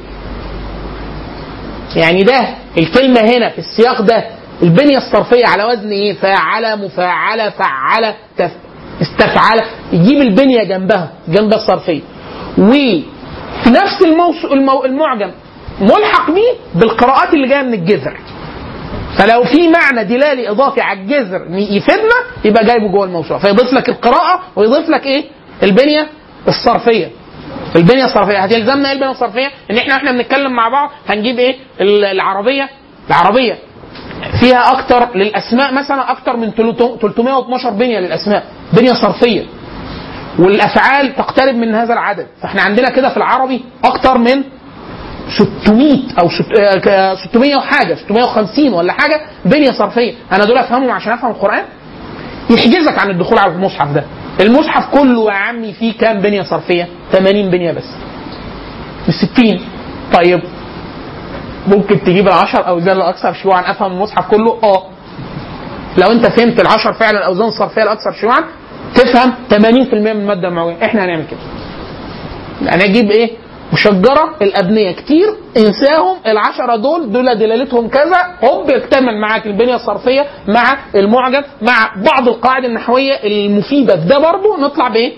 يعني ده الكلمة هنا في السياق ده البنية الصرفية على وزن ايه؟ فاعلة مفاعلة فعلة تف... استفعلة يجيب البنية جنبها جنب الصرفية وفي نفس الموس... المو... المعجم ملحق بيه بالقراءات اللي جاية من الجذر فلو في معنى دلالي اضافي على الجذر يفيدنا يبقى جايبه جوه الموسوعه فيضيف لك القراءه ويضيف لك ايه؟ البنيه الصرفيه البنيه الصرفيه هتلزمنا ايه البنيه الصرفيه؟ ان احنا احنا بنتكلم مع بعض هنجيب ايه؟ ال- العربيه العربيه فيها اكتر للاسماء مثلا اكتر من 312 بنيه للاسماء بنيه صرفيه والافعال تقترب من هذا العدد فاحنا عندنا كده في العربي اكتر من 600 او ست- آه، ك- 600 وحاجه 650 ولا حاجه بنيه صرفيه انا دول افهمهم عشان افهم القران يحجزك عن الدخول على المصحف ده المصحف كله يا عمي فيه كام بنيه صرفيه 80 بنيه بس مش 60 طيب ممكن تجيب العشر اوزان الاكثر شيوعا افهم المصحف كله اه لو انت فهمت العشر فعلا الاوزان الصرفيه الاكثر شيوعا تفهم 80% من الماده المعويه احنا هنعمل كده يعني اجيب ايه مشجره الابنيه كتير انساهم العشره دول دول دلالتهم كذا هوب يكتمل معاك البنيه الصرفيه مع المعجم مع بعض القواعد النحويه المفيده في ده برضه نطلع بايه؟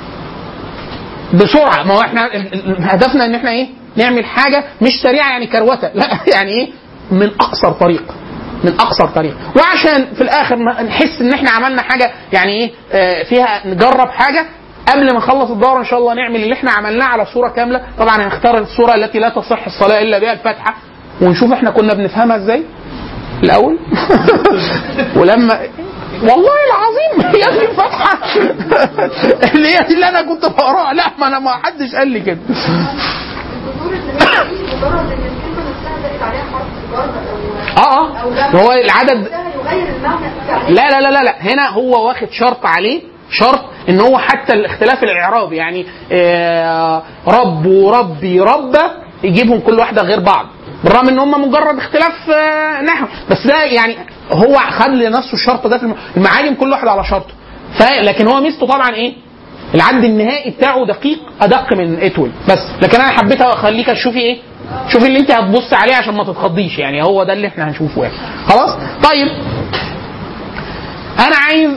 بسرعه ما هو احنا ال- ال- هدفنا ان احنا ايه؟ نعمل حاجه مش سريعه يعني كروته لا يعني ايه؟ من اقصر طريق من اقصر طريق وعشان في الاخر ما نحس ان احنا عملنا حاجه يعني ايه آه، فيها نجرب حاجه قبل ما نخلص الدوره ان شاء الله نعمل اللي احنا عملناه على صوره كامله طبعا هنختار الصوره التي لا تصح الصلاه الا بها الفاتحه ونشوف احنا كنا بنفهمها ازاي الاول ولما والله العظيم هي دي الفاتحه اللي هي دي اللي انا كنت بقراها لا ما انا ما حدش قال لي كده الجذور اللي هي دي مجرد ان الكلمه نفسها زائد عليها حرف جر او اه او اه هو العدد ده هيغير المعنى الفعلي لا لا لا لا لا هنا هو واخد شرط عليه شرط ان هو حتى الاختلاف الاعرابي يعني آه، رب وربي ربه يجيبهم كل واحده غير بعض بالرغم ان هم مجرد اختلاف آه، نحو بس ده يعني هو خد لنفسه الشرط ده في الم- المعاجم كل واحد على شرطه ف- لكن هو ميزته طبعا ايه العد النهائي بتاعه دقيق ادق من اتول بس لكن انا حبيت اخليك تشوفي ايه شوفي اللي انت هتبص عليه عشان ما تتخضيش يعني هو ده اللي احنا هنشوفه يعني خلاص طيب انا عايز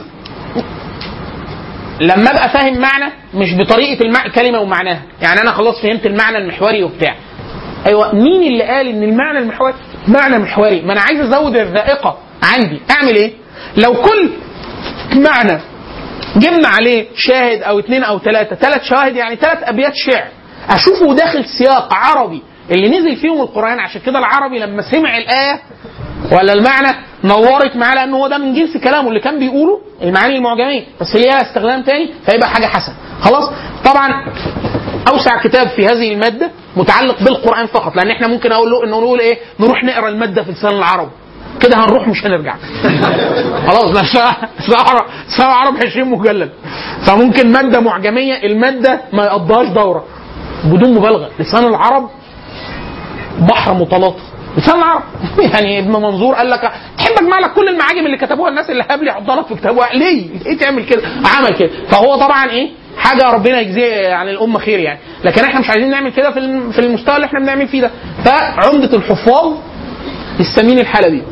لما ابقى فاهم معنى مش بطريقه المع... كلمه ومعناها يعني انا خلاص فهمت المعنى المحوري وبتاع ايوه مين اللي قال ان المعنى المحوري معنى محوري ما انا عايز ازود الذائقه عندي اعمل ايه لو كل معنى جبنا عليه شاهد او اثنين او ثلاثه ثلاث شواهد يعني ثلاث ابيات شعر اشوفه داخل سياق عربي اللي نزل فيهم القران عشان كده العربي لما سمع الايه ولا المعنى نورت معاه لانه هو ده من جنس كلامه اللي كان بيقوله المعاني المعجميه بس ليها استخدام تاني فيبقى حاجه حسنه خلاص طبعا اوسع كتاب في هذه الماده متعلق بالقران فقط لان احنا ممكن اقول له انه نقول ايه نروح نقرا الماده في لسان العرب كده هنروح مش هنرجع خلاص ده ساعة ساعة عرب 20 مجلد فممكن مادة معجمية المادة ما يقضيهاش دورة بدون مبالغة لسان العرب بحر متلاطم لسان العرب يعني ابن منظور قال لك تحب اجمع لك كل المعاجم اللي كتبوها الناس اللي قبلي احطها لك في كتابها ليه؟ ليه تعمل كده؟ عمل كده فهو طبعا ايه حاجه ربنا يجزيه عن الامه خير يعني لكن احنا مش عايزين نعمل كده في الم- في المستوى اللي احنا بنعمل فيه ده فعمده الحفاظ السمين الحلبي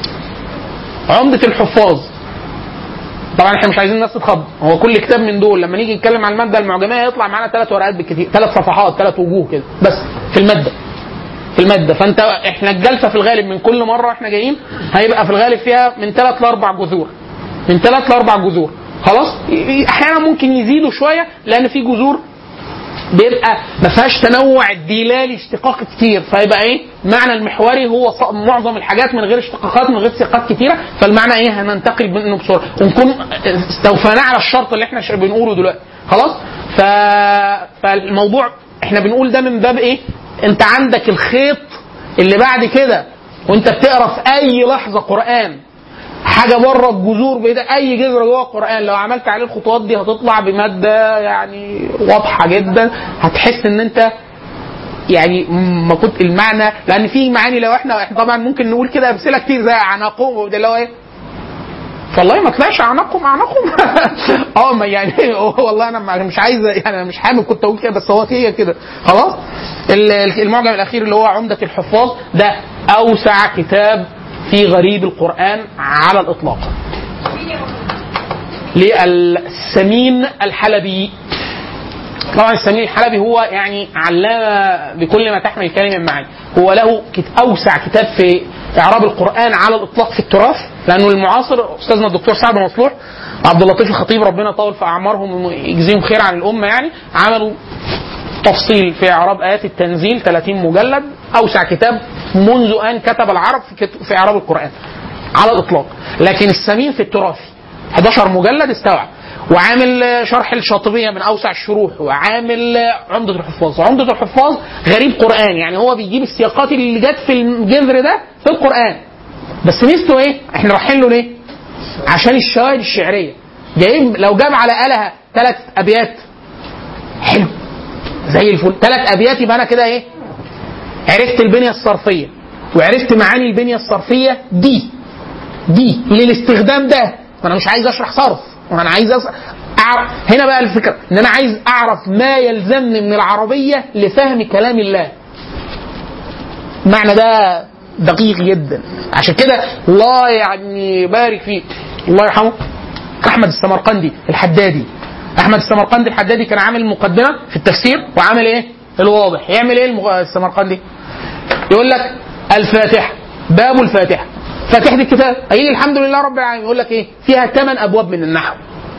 عمده الحفاظ طبعا احنا مش عايزين الناس تتخض هو كل كتاب من دول لما نيجي نتكلم عن الماده المعجميه يطلع معانا ثلاث ورقات بالكثير ثلاث صفحات ثلاث وجوه كده بس في الماده في الماده فانت احنا الجلسه في الغالب من كل مره احنا جايين هيبقى في الغالب فيها من ثلاث لاربع جذور من ثلاث لاربع جذور خلاص ي- احيانا ممكن يزيدوا شويه لان في جذور بيبقى ما فيهاش تنوع دلالي اشتقاق كتير فيبقى ايه المعنى المحوري هو ص- معظم الحاجات من غير اشتقاقات من غير سياقات كتيره فالمعنى ايه هننتقل منه بسرعه ونكون استوفيناه على الشرط اللي احنا ش- بنقوله دلوقتي خلاص ف... فالموضوع احنا بنقول ده من باب ايه انت عندك الخيط اللي بعد كده وانت بتقرا في اي لحظه قران حاجه بره الجذور بإيدك اي جذر جوه القران لو عملت عليه الخطوات دي هتطلع بماده يعني واضحه جدا هتحس ان انت يعني ما كنت المعنى لان في معاني لو احنا احنا طبعا ممكن نقول كده امثله كتير زي عناقهم وده اللي هو ايه والله ما طلعش اعناقهم اعناقهم اه ما يعني والله انا ما- مش عايز يعني انا مش حابب كنت اقول كده بس هو هي كده خلاص ال- ال- المعجم الاخير اللي هو عمده الحفاظ ده اوسع كتاب في غريب القران على الاطلاق للسمين الحلبي طبعا السمين الحلبي هو يعني علامه بكل ما تحمل كلمه من معاني هو له كت- اوسع كتاب في اعراب القران على الاطلاق في التراث لانه المعاصر استاذنا الدكتور سعد مصلوح عبد اللطيف الخطيب ربنا يطول في اعمارهم ويجزيهم خير عن الامه يعني عملوا تفصيل في اعراب ايات التنزيل 30 مجلد اوسع كتاب منذ ان كتب العرب في, كت- في اعراب القران على الاطلاق لكن السمين في التراث 11 مجلد استوعب وعامل آه، شرح الشاطبيه من اوسع الشروح وعامل آه، عمده الحفاظ عمده الحفاظ غريب قران يعني هو بيجيب السياقات اللي جت في الجذر ده في القران بس ميزته ايه احنا رايحين له ليه عشان الشواهد الشعريه جايب لو جاب على آلهة ثلاث أبيات حلو زي الفل ثلاث أبيات يبقى أنا كده إيه عرفت البنية الصرفية وعرفت معاني البنية الصرفية دي دي للاستخدام ده وانا مش عايز اشرح صرف وانا عايز أص... أعرف هنا بقى الفكره ان انا عايز اعرف ما يلزمني من العربيه لفهم كلام الله المعنى ده دقيق جدا عشان كده الله يعني يبارك فيه الله يرحمه احمد السمرقندي الحدادي احمد السمرقندي الحدادي كان عامل مقدمه في التفسير وعامل ايه الواضح يعمل ايه المغ- السمرقندي يقول لك الفاتحه باب الفاتحه فاتحه الكتاب اي الحمد لله رب العالمين يقول لك ايه فيها ثمان ابواب من النحو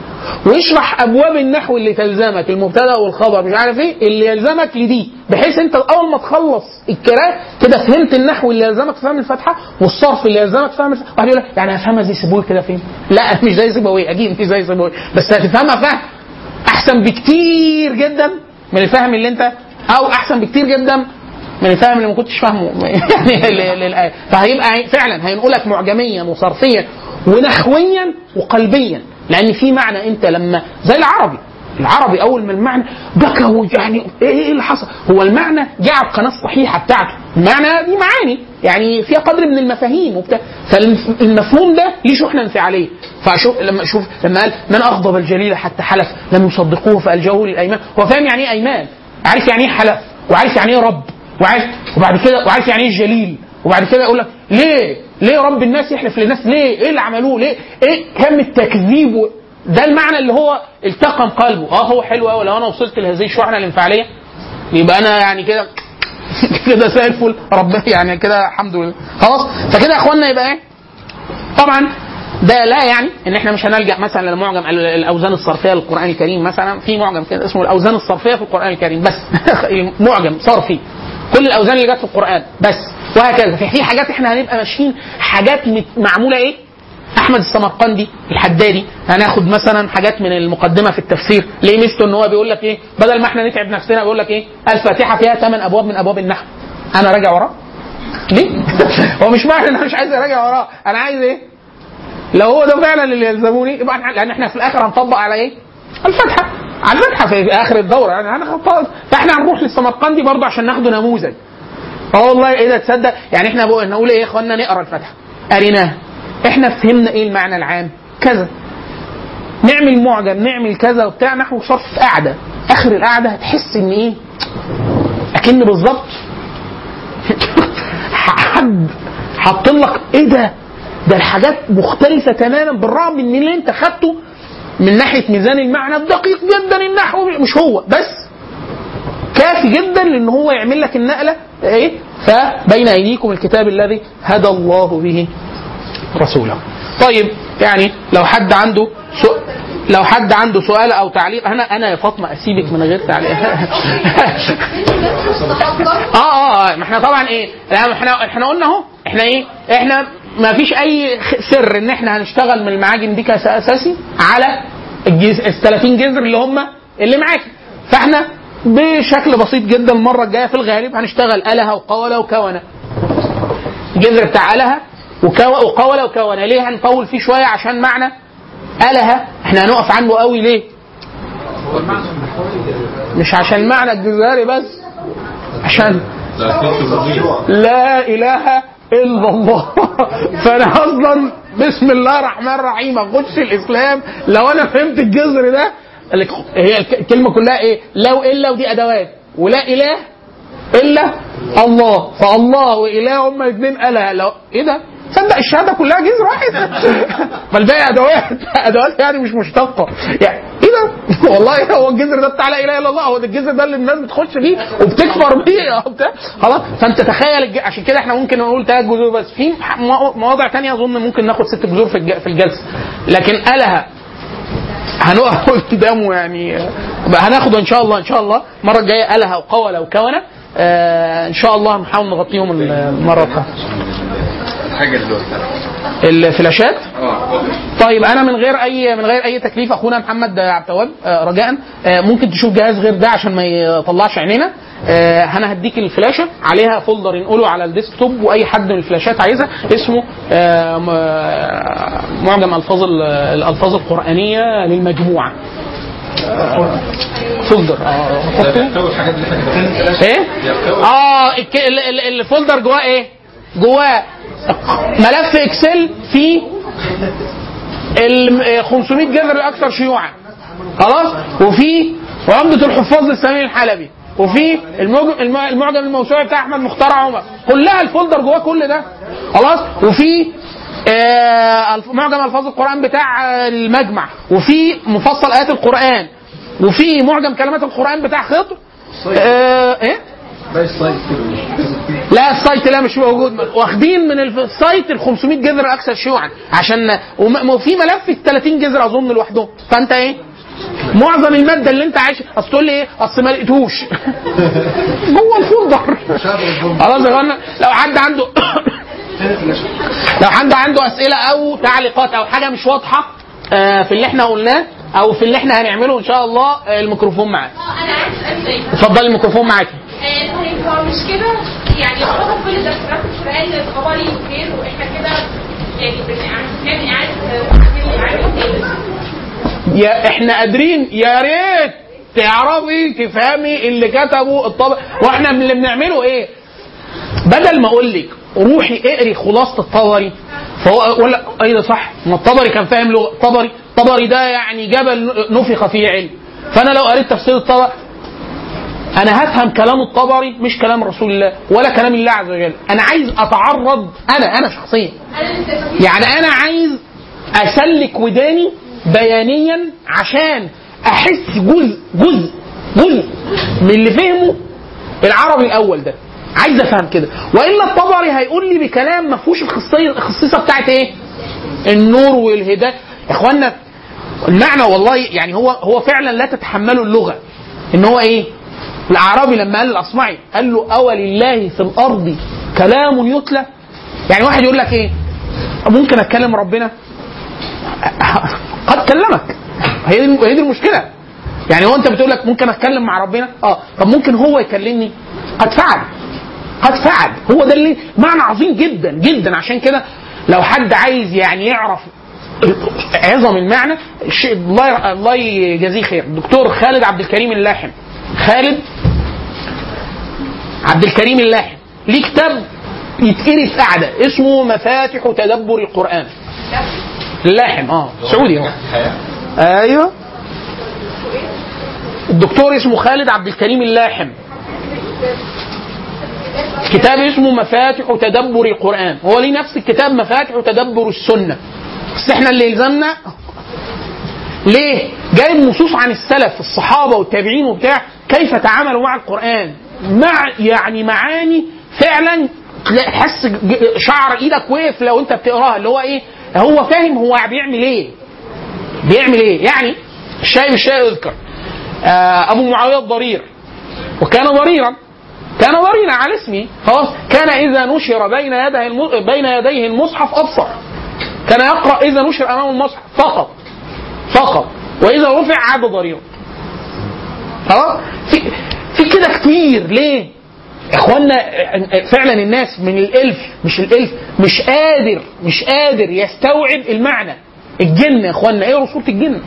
ويشرح ابواب النحو اللي تلزمك المبتدا والخبر مش عارف ايه اللي يلزمك لدي بحيث انت اول ما تخلص الكلام كده فهمت النحو اللي يلزمك في فهم الفاتحه والصرف اللي يلزمك في فهم الفاتحه واحد يقول لك يعني هفهمها زي سيبوي كده فين؟ لا مش زي سيبوي اكيد مش زي سيبوي بس هتفهمها فهم احسن بكتير جدا من الفهم اللي انت او احسن بكتير جدا من الفهم اللي ما كنتش فاهمه يعني ل- للايه فهيبقى هي- فعلا هينقلك معجميا وصرفيا ونحويا وقلبيا لان في معنى انت لما زي العربي العربي اول ما المعنى بكى يعني ايه ايه اللي حصل؟ هو المعنى جه على القناه الصحيحه بتاعته، المعنى دي معاني يعني فيها قدر من المفاهيم وبتاع فالمفهوم ده ليه شحنه انفعاليه فاشوف لما اشوف لما قال من اغضب الجليل حتى حلف لم يصدقوه فالجوه للايمان هو فاهم يعني ايه ايمان عارف يعني ايه حلف وعارف يعني ايه رب وعارف وبعد كده وعارف يعني ايه الجليل وبعد كده يقول لك ليه ليه رب الناس يحلف للناس ليه ايه اللي عملوه ليه ايه كم التكذيب و... ده المعنى اللي هو التقم قلبه اه هو حلو قوي لو انا وصلت لهذه الشحنه الانفعاليه يبقى انا يعني كده كده زي الفل ربنا يعني كده الحمد لله خلاص فكده يا اخوانا يبقى ايه طبعا ده لا يعني ان احنا مش هنلجا مثلا لمعجم ال- الاوزان الصرفيه للقران الكريم مثلا في معجم كده اسمه الاوزان الصرفيه في القران الكريم بس معجم صرفي كل الاوزان اللي جت في القران بس وهكذا في في حاجات احنا هنبقى ماشيين حاجات مت- معموله ايه احمد السمرقندي الحدادي هناخد مثلا حاجات من المقدمه في التفسير ليه ميزته ان هو بيقول لك ايه بدل ما احنا نتعب نفسنا بيقول لك ايه الفاتحه فيها ثمان ابواب من ابواب النحو انا راجع وراه ليه هو مش معنى ان انا مش عايز اراجع وراه انا عايز ايه لو هو ده فعلا اللي يلزموني يبقى احنا لان احنا في الاخر هنطبق على ايه؟ الفتحه على الفتحه في اخر الدوره يعني هنخطط فاحنا هنروح للسمرقندي برضه عشان ناخده نموذج اه والله ايه ده تصدق يعني احنا بقول نقول ايه يا اخوانا نقرا الفتحه قريناها احنا فهمنا ايه المعنى العام كذا نعمل معجم نعمل كذا وبتاع نحو صرف قاعده اخر القعده هتحس ان ايه اكن بالظبط حد حاط لك ايه ده ده الحاجات مختلفه تماما بالرغم من اللي انت خدته من ناحيه ميزان المعنى الدقيق جدا النحو مش هو بس كافي جدا لان هو يعمل لك النقله ايه فبين ايديكم الكتاب الذي هدى الله به رسوله طيب يعني لو حد عنده سؤال لو حد عنده سؤال او تعليق انا انا يا فاطمه اسيبك من غير تعليق اه اه اه ما احنا طبعا ايه لا، احنا احنا قلنا اهو احنا ايه احنا ما فيش اي خ- سر ان احنا هنشتغل من المعاجم دي كاساسي على الجز... ال 30 جذر اللي هم اللي معاك فاحنا بشكل بسيط جدا المره الجايه في الغالب هنشتغل الها وقوله وكونه الجذر بتاع الها وكو- وقوله وكونه ليه هنطول فيه شويه عشان معنى الها احنا هنقف عنه قوي ليه مش عشان المعنى الجزاري بس عشان لا اله الا الله فانا اصلا بسم الله الرحمن الرحيم اخش الاسلام لو انا فهمت الجذر ده لك- هي الك- الكلمه كلها ايه لو الا ودي ادوات ولا اله الا الله فالله واله هما الاثنين اله لو ايه ده تصدق الشهاده كلها جذر واحد فالباقي ادوات ادوات يعني مش مشتقه يعني ايه ده والله هو الجذر ده بتاع لا اله الا الله هو ده الجذر ده اللي الناس بتخش فيه وبتكفر بيه أو بتاع خلاص فانت تخيل الج... عشان كده احنا ممكن نقول ثلاث جذور بس في ح- مو- مواضع تانية اظن ممكن ناخد ست جذور في الج... في الجلسه لكن اله هنقف قدامه يعني بقى هناخده ان شاء الله ان شاء الله المره الجايه الها وقوله وكونه آه ان شاء الله هنحاول نغطيهم المره القادمه حاجه دلوقتي الفلاشات طيب انا من غير اي من غير اي تكليف اخونا محمد عبد التواب آه، رجاء آه، ممكن تشوف جهاز غير ده عشان ما يطلعش عينينا آه انا هديك الفلاشه عليها فولدر نقوله على الديسكتوب واي حد من الفلاشات عايزها اسمه آه م- آه، معجم الفاظ ال- الالفاظ القرانيه للمجموعه آه، فولدر اه حطه. بيحتوي الحاجات اللي احنا كتبناها ايه؟ اه الك- ال- ال- الفولدر جواه ايه؟ جواه ملف اكسل فيه ال 500 جذر الاكثر شيوعا خلاص وفي عمدة الحفاظ للسمين الحلبي وفي المعجم, الم- المعجم الموسوعي بتاع احمد مختار عمر كلها الفولدر جواه كل ده خلاص وفي آه الف- معجم الفاظ القران بتاع آه، المجمع وفي مفصل ايات القران وفي معجم كلمات القران بتاع خضر آه ايه باقي السايت كده لا السايت لا مش موجود واخدين من الف- السايت ال 500 جذر الاكثر شيوعا عشان وم- وفي ملف ال 30 جذر اظن لوحدهم فانت ايه معظم الماده اللي انت عايش اصل تقول لي ايه اصل ما لقيتهوش جوه الفولدر خلاص يا اخوانا لو حد عنده لو حد عنده اسئله او تعليقات او حاجه مش واضحه آه، في اللي احنا قلناه او في اللي احنا هنعمله ان شاء الله آه، الميكروفون معاك انا عايز اسال زي اتفضل الميكروفون معاك آه، طيب هو مش كده يعني خلاص كل ده في القران الخبري وخير واحنا كده يعني بنعمل اعاده يا احنا قادرين يا ريت تعرفي تفهمي اللي كتبوا الطبق واحنا من اللي بنعمله ايه بدل ما اقول لك روحي اقري خلاصه الطبري فهو ولا ايه ده صح ما الطبري كان فاهم لغه الطبري الطبري ده يعني جبل نفخ فيه علم فانا لو قريت تفسير الطبري انا هفهم كلام الطبري مش كلام رسول الله ولا كلام الله عز وجل انا عايز اتعرض انا انا شخصيا انا لسه فاكر يعني انا عايز اسلك وداني بيانيا عشان احس جزء جزء جزء من اللي فهمه العربي الاول ده عايز افهم كده والا الطبري هيقول لي بكلام ما فيهوش الخصيه الخصيصه بتاعت ايه النور والهدايه يا اخوانا المعنى والله يعني هو هو فعلا لا تتحمله اللغه ان هو ايه الاعرابي لما قال الاصمعي قال له اولله في الارض كلام يتلى يعني واحد يقول لك ايه ممكن اتكلم ربنا قد كلمك هي دي هي دي المشكله يعني هو انت بتقول لك ممكن اتكلم مع ربنا اه طب ممكن هو يكلمني قد فعل قد فعل هو ده اللي معنى عظيم جدا جدا عشان كده لو حد عايز يعني يعرف عظم المعنى الشيء الله الله يجازيه خير الدكتور خالد عبد الكريم اللاحم خالد عبد الكريم اللاحم ليه كتاب يتقري في قعده اسمه مفاتح تدبر القران اللاحم اه سعودي هو ايوه الدكتور اسمه خالد عبد الكريم اللاحم كتاب اسمه مفاتح تدبر القرآن هو ليه نفس الكتاب مفاتح تدبر السنة بس احنا اللي يلزمنا ليه؟ جايب نصوص عن السلف الصحابة والتابعين وبتاع كيف تعاملوا مع القرآن مع يعني معاني فعلا تلاقي حس ج- شعر ايدك وقف لو انت بتقراها اللي هو ايه؟ هو فاهم هو بيعمل ايه؟ بيعمل ايه؟ يعني الشاي بالشاي يذكر آه ابو معاويه الضرير وكان ضريرا كان ضريرا على اسمه خلاص كان اذا نشر بين يديه الم... بين يديه المصحف ابصر كان يقرا اذا نشر امامه المصحف فقط فقط واذا رفع عاد ضريرا خلاص في في كده كتير ليه؟ يا اخوانا فعلا الناس من الالف مش الالف مش قادر مش قادر يستوعب المعنى الجن يا اخوانا ايه رسولة الجن؟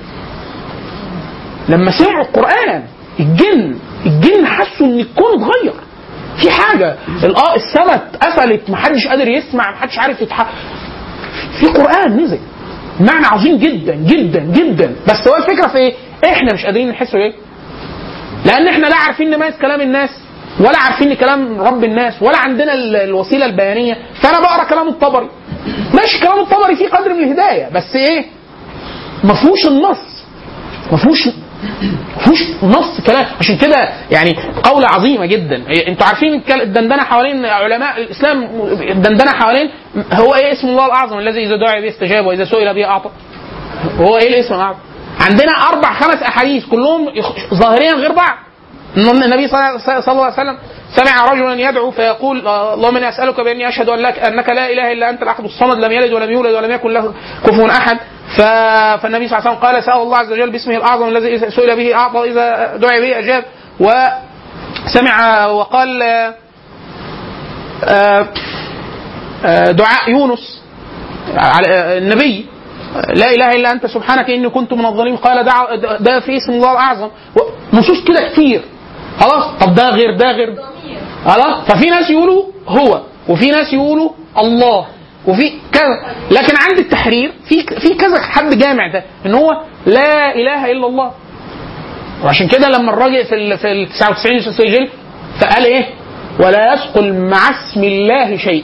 لما سمعوا القرآن الجن الجن حسوا ان الكون اتغير في حاجة الآه السماء اتقفلت محدش قادر يسمع محدش عارف يتحرك في قرآن نزل معنى عظيم جدا جدا جدا بس هو الفكرة في ايه؟ احنا مش قادرين نحس بايه؟ لان احنا لا عارفين نميز كلام الناس ولا عارفين كلام رب الناس ولا عندنا ال- الوسيله البيانيه فانا بقرا كلام الطبري ماشي كلام الطبري فيه قدر من الهدايه بس ايه ما فيهوش النص ما فيهوش ما فيهوش نص كلام عشان كده يعني قولة عظيمة جدا إيه، انتوا عارفين الكل- الدندنة حوالين علماء الاسلام الدندنة حوالين هو ايه اسم الله الاعظم الذي اذا دعي به استجاب واذا سئل به اعطى هو ايه الاسم الاعظم عندنا اربع خمس احاديث كلهم يخ- ظاهريا غير بعض ان النبي صلى صلى الله عليه وسلم سمع رجلا يدعو فيقول آه، اللهم اني اسالك باني اشهد ان لك انك لا اله الا انت الاحد الصمد لم يلد ولم يولد ولم يكن له كفوا احد ف... فالنبي صلى الله عليه وسلم قال سال الله عز وجل باسمه الاعظم الذي إذا سئل به اعطى اذا دعي به اجاب و سمع وقال آه، آه، آه، دعاء يونس على آه، النبي لا اله الا انت سبحانك اني كنت من الظالمين قال دع ده في اسم الله الاعظم و- نصوص كده كتير خلاص طب ده غير ده غير خلاص ففي ناس يقولوا هو وفي ناس يقولوا الله وفي كذا لكن عند التحرير في في كذا حد جامع ده ان هو لا اله الا الله وعشان كده لما الراجل في ال في ال 99 سجل فقال ايه؟ ولا يثقل مع اسم الله شيء.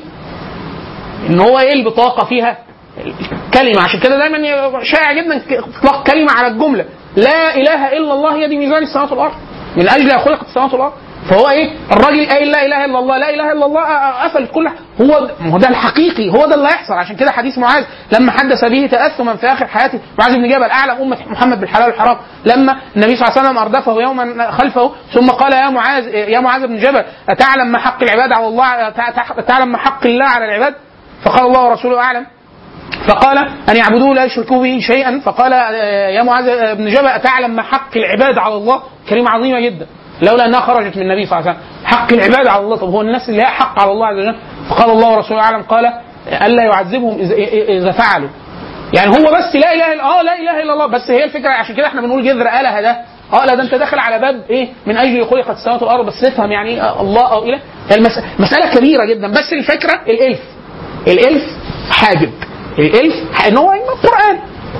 ان هو ايه البطاقه فيها؟ كلمه عشان كده دايما شائع جدا اطلاق كلمه على الجمله لا اله الا الله هي دي ميزان السماوات والارض من اجلها خلقت السماوات والارض فهو ايه الراجل قايل لا اله الا الله لا اله الا الله قفل كل هو ما هو ده الحقيقي هو ده اللي هيحصل عشان كده حديث معاذ لما حدث به تاثما في اخر حياته معاذ بن جبل اعلم امه محمد بالحلال والحرام لما النبي صلى الله عليه وسلم اردفه يوما خلفه ثم قال يا معاذ يا معاذ بن جبل اتعلم ما حق العباد على الله تعلم ما حق الله على العباد فقال الله ورسوله اعلم فقال أن يعبدوه لا يشركوا به شيئا فقال آه، يا معاذ بن جبل أتعلم ما حق العباد على الله كلمة عظيمة جدا لولا أنها خرجت من النبي صلى الله عليه وسلم حق العباد على الله طب هو الناس اللي لها حق على الله عز وجل فقال الله ورسوله أعلم قال ألا يعذبهم إذا, إذا فعلوا يعني هو بس لا اله الا اه لا اله الا الله بس هي الفكره عشان كده احنا بنقول جذر اله ده اه لا ده انت داخل على باب ايه من اجل خلقت السماوات والارض بس افهم يعني ايه آه الله او اله هي المس... مساله كبيره جدا بس الفكره الالف الالف حاجب الالف ان هو القران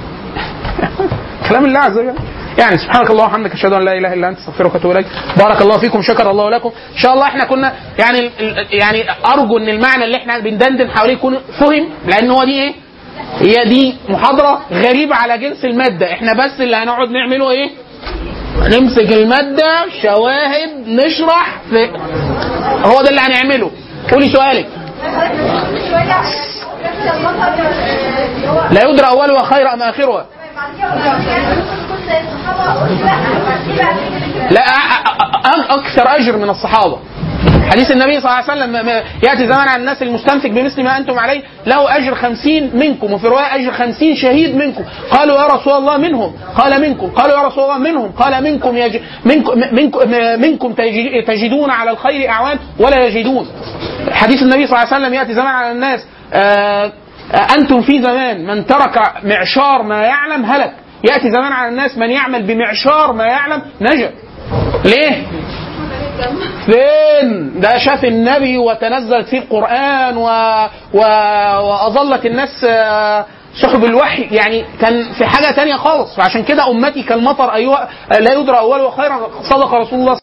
كلام الله عز وجل يعني سبحانك اللهم وبحمدك اشهد ان لا اله الا انت استغفرك واتوب اليك بارك الله فيكم شكر الله لكم ان شاء الله احنا كنا يعني ال- ال- يعني ارجو ان المعنى اللي احنا بندندن حواليه يكون فهم لان هو دي ايه هي دي محاضره غريبه على جنس الماده احنا بس اللي هنقعد نعمله ايه نمسك الماده شواهد نشرح في هو ده اللي هنعمله قولي سؤالك شوية نفس المطر اللي هو لا يدرى اولها خير ام اخرها بعد كده يعني كنت زي الصحابة قلت لا بعد كده بعد كده لا أ- أ- أ- اكثر اجر من الصحابه حديث النبي صلى الله عليه وسلم م- م- ياتي زمان على الناس المستنفق بمثل ما انتم عليه له اجر خمسين منكم وفي روايه اجر خمسين شهيد منكم قالوا يا رسول الله منهم قال منكم قالوا يا رسول الله منهم قال منكم يج... منكم منكم, منكم تجي- تجدون على الخير اعوان ولا يجدون حديث النبي صلى الله عليه وسلم ياتي زمان على الناس آه أنتم في زمان من ترك معشار ما يعلم هلك يأتي زمان على الناس من يعمل بمعشار ما يعلم نجا ليه؟ فين؟ ده شاف النبي وتنزلت فيه القرآن و... و... وأظلت الناس آه، سحب الوحي يعني كان في حاجة تانية خالص فعشان كده أمتي كالمطر أيها لا يدرى أوله خيرا صدق رسول الله